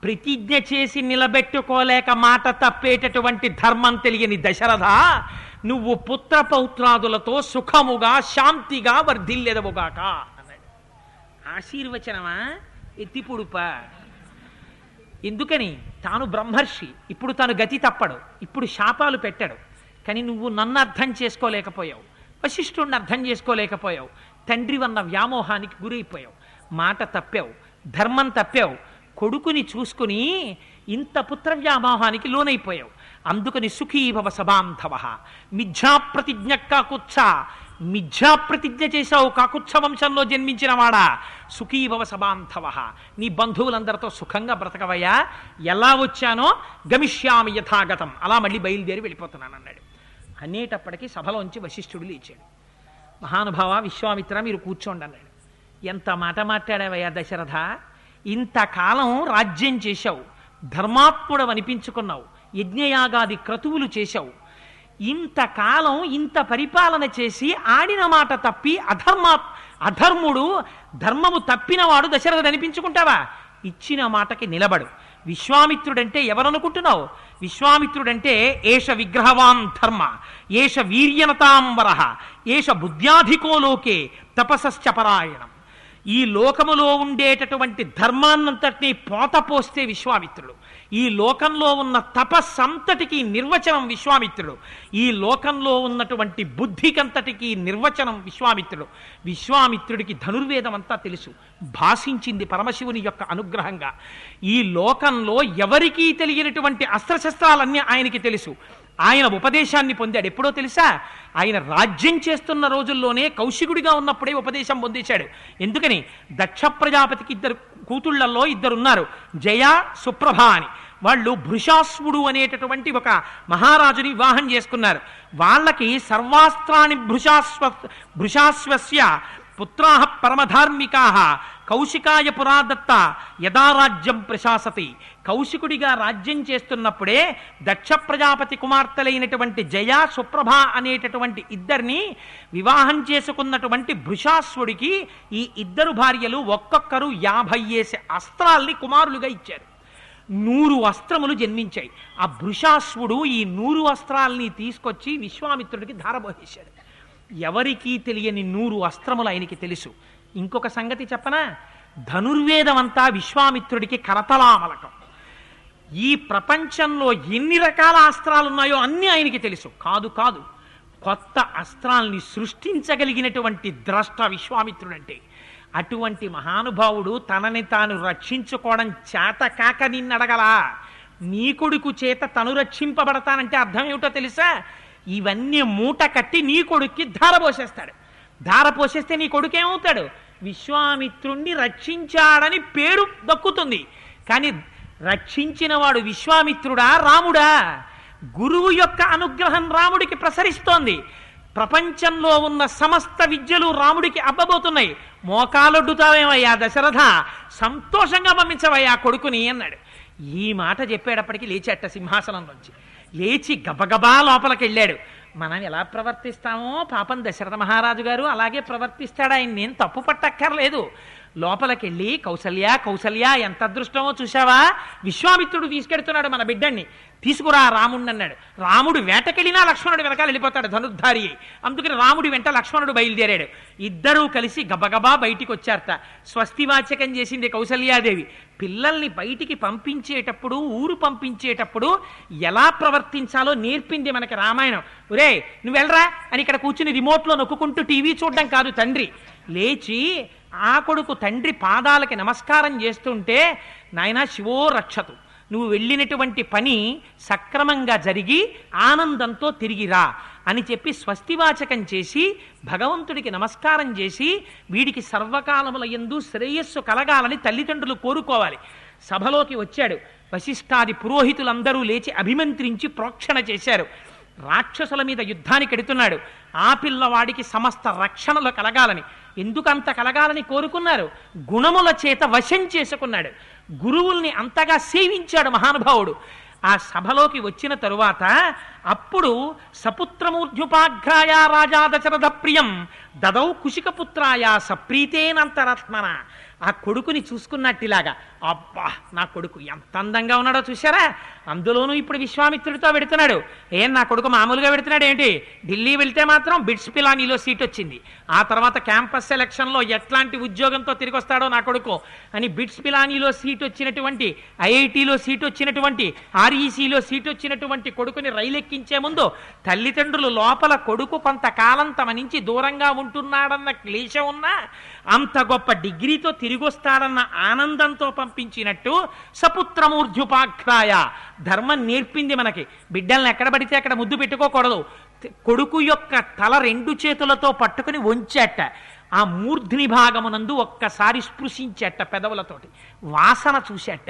ప్రతిజ్ఞ చేసి నిలబెట్టుకోలేక మాట తప్పేటటువంటి ధర్మం తెలియని దశరథ నువ్వు పుత్ర పౌత్రాదులతో సుఖముగా శాంతిగా వర్ధిల్లెదవుగాక అన్నాడు ఆశీర్వచనమా ఎత్తిపుడుప ఎందుకని తాను బ్రహ్మర్షి ఇప్పుడు తాను గతి తప్పడు ఇప్పుడు శాపాలు పెట్టాడు కానీ నువ్వు నన్ను అర్థం చేసుకోలేకపోయావు వశిష్ఠుడిని అర్థం చేసుకోలేకపోయావు తండ్రి వన్న వ్యామోహానికి గురైపోయావు మాట తప్పావు ధర్మం తప్పావు కొడుకుని చూసుకుని ఇంత పుత్ర వ్యామోహానికి లోనైపోయావు అందుకని సుఖీభవ సభాంధవ మిథ్యాప్రతిజ్ఞ కాకుచ్చ మిథ్యాప్రతిజ్ఞ చేశావు కాకుచ్చ వంశంలో జన్మించిన వాడా సుఖీభవ సభాంధవ నీ బంధువులందరితో సుఖంగా బ్రతకవయ్యా ఎలా వచ్చానో గమిష్యామి యథాగతం అలా మళ్ళీ బయలుదేరి వెళ్ళిపోతున్నాను అన్నాడు అనేటప్పటికీ సభలోంచి వశిష్ఠుడు లేచాడు మహానుభావ విశ్వామిత్ర మీరు కూర్చోండి అన్నాడు ఎంత మాట మాట్లాడావయ్యా దశరథ ఇంతకాలం రాజ్యం చేశావు ధర్మాత్ముడు అనిపించుకున్నావు యజ్ఞయాగాది క్రతువులు చేశావు ఇంతకాలం ఇంత పరిపాలన చేసి ఆడిన మాట తప్పి అధర్మ అధర్ముడు ధర్మము తప్పినవాడు దశరథుడు అనిపించుకుంటావా ఇచ్చిన మాటకి నిలబడు విశ్వామిత్రుడంటే ఎవరనుకుంటున్నావు విశ్వామిత్రుడంటే ఏష విగ్రహవాన్ ధర్మ ఏష వీర్యనతాంబర ఏష బుద్ధ్యాధికో లోకే తపసశ్చ పరాయణం ఈ లోకములో ఉండేటటువంటి ధర్మాన్నంతటినీ పోత పోస్తే విశ్వామిత్రుడు ఈ లోకంలో ఉన్న తపస్సంతటికి నిర్వచనం విశ్వామిత్రుడు ఈ లోకంలో ఉన్నటువంటి బుద్ధికంతటికి నిర్వచనం విశ్వామిత్రుడు విశ్వామిత్రుడికి ధనుర్వేదం అంతా తెలుసు భాషించింది పరమశివుని యొక్క అనుగ్రహంగా ఈ లోకంలో ఎవరికీ తెలియనటువంటి అస్త్రశస్త్రాలన్నీ ఆయనకి తెలుసు ఆయన ఉపదేశాన్ని పొందాడు ఎప్పుడో తెలుసా ఆయన రాజ్యం చేస్తున్న రోజుల్లోనే కౌశికుడిగా ఉన్నప్పుడే ఉపదేశం పొందేశాడు ఎందుకని దక్ష ప్రజాపతికి ఇద్దరు కూతుళ్లలో ఇద్దరున్నారు జయ సుప్రభ అని వాళ్ళు భృషాస్వుడు అనేటటువంటి ఒక మహారాజుని వివాహం చేసుకున్నారు వాళ్ళకి సర్వాస్త్రాన్ని భృషాస్వ భృషాస్వస్య పుత్రా పరమధార్మికా కౌశికాయ పురాదత్త యథా రాజ్యం ప్రశాసతి కౌశికుడిగా రాజ్యం చేస్తున్నప్పుడే దక్ష ప్రజాపతి కుమార్తెలైనటువంటి జయ సుప్రభ అనేటటువంటి ఇద్దరిని వివాహం చేసుకున్నటువంటి భృషాస్వుడికి ఈ ఇద్దరు భార్యలు ఒక్కొక్కరు యాభై ఏసి అస్త్రాల్ని కుమారులుగా ఇచ్చారు నూరు అస్త్రములు జన్మించాయి ఆ భృషాశ్వుడు ఈ నూరు అస్త్రాల్ని తీసుకొచ్చి విశ్వామిత్రుడికి ధారబోహేశాడు ఎవరికీ తెలియని నూరు అస్త్రములు ఆయనకి తెలుసు ఇంకొక సంగతి చెప్పనా ధనుర్వేదం అంతా విశ్వామిత్రుడికి కరతలామలకం ఈ ప్రపంచంలో ఎన్ని రకాల అస్త్రాలు ఉన్నాయో అన్నీ ఆయనకి తెలుసు కాదు కాదు కొత్త అస్త్రాల్ని సృష్టించగలిగినటువంటి ద్రష్ట విశ్వామిత్రుడంటే అటువంటి మహానుభావుడు తనని తాను రక్షించుకోవడం చేత కాక నిన్నడగలా నీ కొడుకు చేత తను రక్షింపబడతానంటే అర్థం ఏమిటో తెలుసా ఇవన్నీ మూట కట్టి నీ కొడుక్కి ధార పోసేస్తాడు ధార పోసేస్తే నీ కొడుకు ఏమవుతాడు విశ్వామిత్రుణ్ణి రక్షించాడని పేరు దక్కుతుంది కానీ రక్షించిన వాడు విశ్వామిత్రుడా రాముడా గురువు యొక్క అనుగ్రహం రాముడికి ప్రసరిస్తోంది ప్రపంచంలో ఉన్న సమస్త విద్యలు రాముడికి అబ్బబోతున్నాయి మోకాలొడ్డుతావేమయ్యా దశరథ సంతోషంగా పంపించవయ్యా కొడుకుని అన్నాడు ఈ మాట చెప్పేటప్పటికి లేచేట సింహాసనం నుంచి లేచి గబగబా లోపలికి వెళ్ళాడు మనం ఎలా ప్రవర్తిస్తామో పాపం దశరథ మహారాజు గారు అలాగే ప్రవర్తిస్తాడు ఆయన నేను తప్పు పట్టక్కర్లేదు లోపలికెళ్ళి కౌసల్య కౌసల్య ఎంత అదృష్టమో చూసావా విశ్వామిత్రుడు తీసుకెడుతున్నాడు మన బిడ్డన్ని తీసుకురా రాముడిని అన్నాడు రాముడు వేటకెళ్ళినా లక్ష్మణుడు వెనకాల వెళ్ళిపోతాడు ధనుర్ధారి అయి. అందుకని రాముడి వెంట లక్ష్మణుడు బయలుదేరాడు ఇద్దరూ కలిసి గబగబా బయటికి వచ్చారట స్వస్తివాచకం చేసింది కౌసల్యాదేవి పిల్లల్ని బయటికి పంపించేటప్పుడు ఊరు పంపించేటప్పుడు ఎలా ప్రవర్తించాలో నేర్పింది మనకి రామాయణం ఒరే నువ్వు వెళ్ళరా అని ఇక్కడ కూర్చుని రిమోట్లో నొక్కుంటూ టీవీ చూడడం కాదు తండ్రి లేచి ఆ కొడుకు తండ్రి పాదాలకి నమస్కారం చేస్తుంటే నాయనా శివో రక్షతు నువ్వు వెళ్ళినటువంటి పని సక్రమంగా జరిగి ఆనందంతో తిరిగిరా అని చెప్పి స్వస్తివాచకం చేసి భగవంతుడికి నమస్కారం చేసి వీడికి సర్వకాలముల ఎందు శ్రేయస్సు కలగాలని తల్లిదండ్రులు కోరుకోవాలి సభలోకి వచ్చాడు వశిష్ఠాది పురోహితులందరూ లేచి అభిమంత్రించి ప్రోక్షణ చేశారు రాక్షసుల మీద యుద్ధానికి ఎడుతున్నాడు ఆ పిల్లవాడికి సమస్త రక్షణలు కలగాలని ఎందుకంత కలగాలని కోరుకున్నారు గుణముల చేత వశం చేసుకున్నాడు గురువుల్ని అంతగా సేవించాడు మహానుభావుడు ఆ సభలోకి వచ్చిన తరువాత అప్పుడు సపుత్రమూర్ధ్యుపాఘ్రాయ రాజా దశరథ ప్రియం దదౌ కుశికపుత్రాయ సప్రీతేనంతరాత్మన ఆ కొడుకుని చూసుకున్నట్టిలాగా అబ్బా నా కొడుకు ఎంత అందంగా ఉన్నాడో చూసారా అందులోనూ ఇప్పుడు విశ్వామిత్రుడితో పెడుతున్నాడు ఏం నా కొడుకు మామూలుగా పెడుతున్నాడు ఏంటి ఢిల్లీ వెళ్తే మాత్రం బిట్స్ పిలానీలో సీట్ వచ్చింది ఆ తర్వాత క్యాంపస్ సెలక్షన్లో ఎట్లాంటి ఉద్యోగంతో తిరిగి వస్తాడో నా కొడుకు అని బిట్స్ పిలానీలో సీట్ వచ్చినటువంటి ఐఐటిలో సీట్ వచ్చినటువంటి ఆర్ఈసీలో సీట్ వచ్చినటువంటి కొడుకుని రైలు ఎక్కించే ముందు తల్లిదండ్రులు లోపల కొడుకు కొంతకాలం తమ నుంచి దూరంగా ఉంటున్నాడన్న క్లేశం ఉన్నా అంత గొప్ప డిగ్రీతో తిరిగి వస్తాడన్న ఆనందంతో పంపించినట్టు సపుత్రమూర్ధ్యుపాఖ్యాయ ధర్మం నేర్పింది మనకి బిడ్డల్ని ఎక్కడ పడితే అక్కడ ముద్దు పెట్టుకోకూడదు కొడుకు యొక్క తల రెండు చేతులతో పట్టుకుని వంచేట ఆ మూర్ధ్ని భాగమునందు ఒక్కసారి స్పృశించేట పెదవులతోటి వాసన చూసేట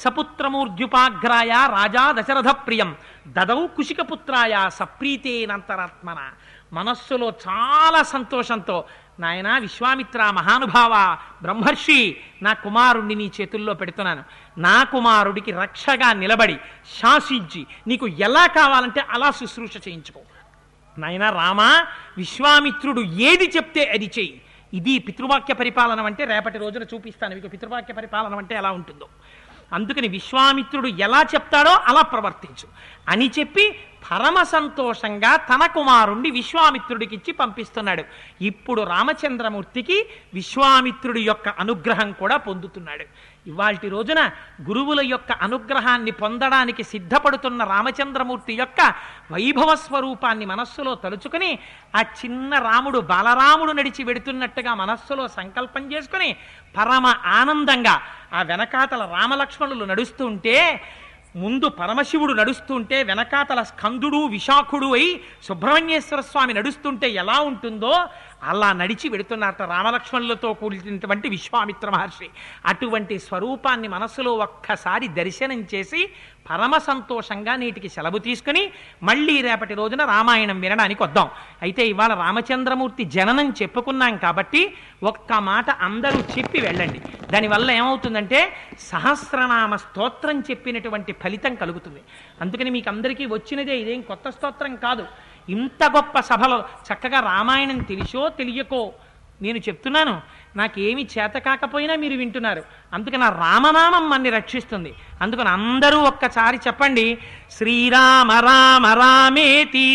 సపుత్రమూర్ధ్యుపాగ్రాయ రాజా దశరథ ప్రియం దదౌ కుశికపుత్రాయ సప్రీతేనంతరాత్మన మనస్సులో చాలా సంతోషంతో నాయనా విశ్వామిత్ర మహానుభావ బ్రహ్మర్షి నా కుమారుణ్ణి నీ చేతుల్లో పెడుతున్నాను నా కుమారుడికి రక్షగా నిలబడి శాసించి నీకు ఎలా కావాలంటే అలా శుశ్రూష చేయించుకో నాయన రామా విశ్వామిత్రుడు ఏది చెప్తే అది చెయ్యి ఇది పితృవాక్య పరిపాలన అంటే రేపటి రోజున చూపిస్తాను మీకు పితృవాక్య పరిపాలన అంటే ఎలా ఉంటుందో అందుకని విశ్వామిత్రుడు ఎలా చెప్తాడో అలా ప్రవర్తించు అని చెప్పి పరమ సంతోషంగా తన కుమారుణ్ణి విశ్వామిత్రుడికిచ్చి పంపిస్తున్నాడు ఇప్పుడు రామచంద్రమూర్తికి విశ్వామిత్రుడి యొక్క అనుగ్రహం కూడా పొందుతున్నాడు ఇవాల్టి రోజున గురువుల యొక్క అనుగ్రహాన్ని పొందడానికి సిద్ధపడుతున్న రామచంద్రమూర్తి యొక్క వైభవ స్వరూపాన్ని మనస్సులో తలుచుకుని ఆ చిన్న రాముడు బాలరాముడు నడిచి వెడుతున్నట్టుగా మనస్సులో సంకల్పం చేసుకుని పరమ ఆనందంగా ఆ వెనకాతల రామలక్ష్మణులు నడుస్తూ ఉంటే ముందు పరమశివుడు నడుస్తుంటే వెనకాతల స్కందుడు విశాఖుడు అయి సుబ్రహ్మణ్యేశ్వర స్వామి నడుస్తుంటే ఎలా ఉంటుందో అలా నడిచి వెడుతున్నారట రామలక్ష్మణులతో కూడినటువంటి విశ్వామిత్ర మహర్షి అటువంటి స్వరూపాన్ని మనస్సులో ఒక్కసారి దర్శనం చేసి పరమ సంతోషంగా నేటికి సెలవు తీసుకుని మళ్ళీ రేపటి రోజున రామాయణం వినడానికి వద్దాం అయితే ఇవాళ రామచంద్రమూర్తి జననం చెప్పుకున్నాం కాబట్టి ఒక్క మాట అందరూ చెప్పి వెళ్ళండి దానివల్ల ఏమవుతుందంటే సహస్రనామ స్తోత్రం చెప్పినటువంటి ఫలితం కలుగుతుంది అందుకని మీకు అందరికీ వచ్చినదే ఇదేం కొత్త స్తోత్రం కాదు ఇంత గొప్ప సభలో చక్కగా రామాయణం తెలిసో తెలియకో నేను చెప్తున్నాను నాకేమి చేత కాకపోయినా మీరు వింటున్నారు అందుకని నా రామనామం మన్ని రక్షిస్తుంది అందుకని అందరూ ఒక్కసారి చెప్పండి శ్రీరామ రామ రామేతి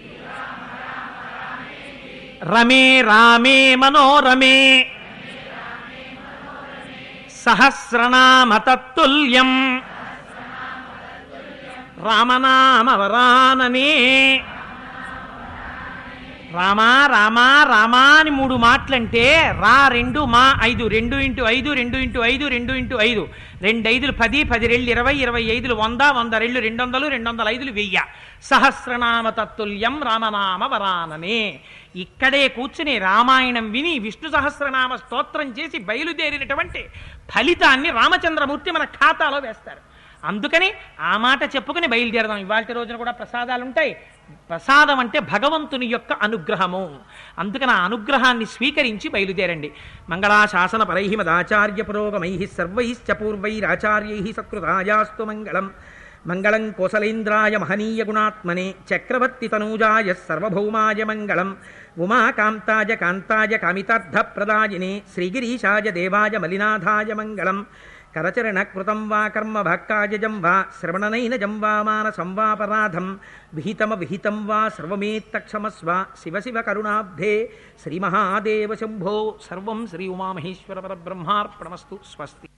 రమే రామే మనోరమే సహస్రనామ తత్తుల్యం రామనామ వరాననే రామా రామా రామా అని మూడు మాటలంటే రా రెండు మా ఐదు రెండు ఇంటూ ఐదు రెండు ఇంటూ ఐదు రెండు ఇంటూ ఐదు రెండు ఐదులు పది పది రెళ్ళు ఇరవై ఇరవై ఐదులు వంద వంద రెళ్ళు రెండు వందలు రెండు వందల ఐదులు వెయ్య సహస్రనామ తత్తుల్యం రామనామ వరాననే ఇక్కడే కూర్చుని రామాయణం విని విష్ణు సహస్రనామ స్తోత్రం చేసి బయలుదేరినటువంటి ఫలితాన్ని రామచంద్రమూర్తి మన ఖాతాలో వేస్తారు అందుకని ఆ మాట చెప్పుకుని బయలుదేరదాం ఇవాళ రోజున కూడా ప్రసాదాలు ఉంటాయి ప్రసాదం అంటే భగవంతుని యొక్క అనుగ్రహము అందుకని ఆ అనుగ్రహాన్ని స్వీకరించి బయలుదేరండి మంగళాశాసన పరై మదాచార్య పురోగమై సర్వైశ్చ పూర్వైరాచార్యై సత్కృతాయాస్తు మంగళం మంగళం కోసలేంద్రాయ మహనీయ గుణాత్మనే చక్రవర్తి తనూజాయ సర్వభౌమాయ మంగళం ఉమాకాంతాయ కాంతాయ కామితార్థప్రదాయినే శ్రీగిరీశాయ దేవాయ మలినాథాయ మంగళం కరచరణ కృతం వా కర్మ భక్కాయజం వా శ్రవణనైనజం వా మానసం వాపరాధం విహితమ విహితం వా సర్వమేత్తక్షమస్వ శివ శివ కరుణాబ్ధే శ్రీమహాదేవ శంభో సర్వం శ్రీ ఉమామహేశ్వర పరబ్రహ్మార్పణమస్తు స్వస్తి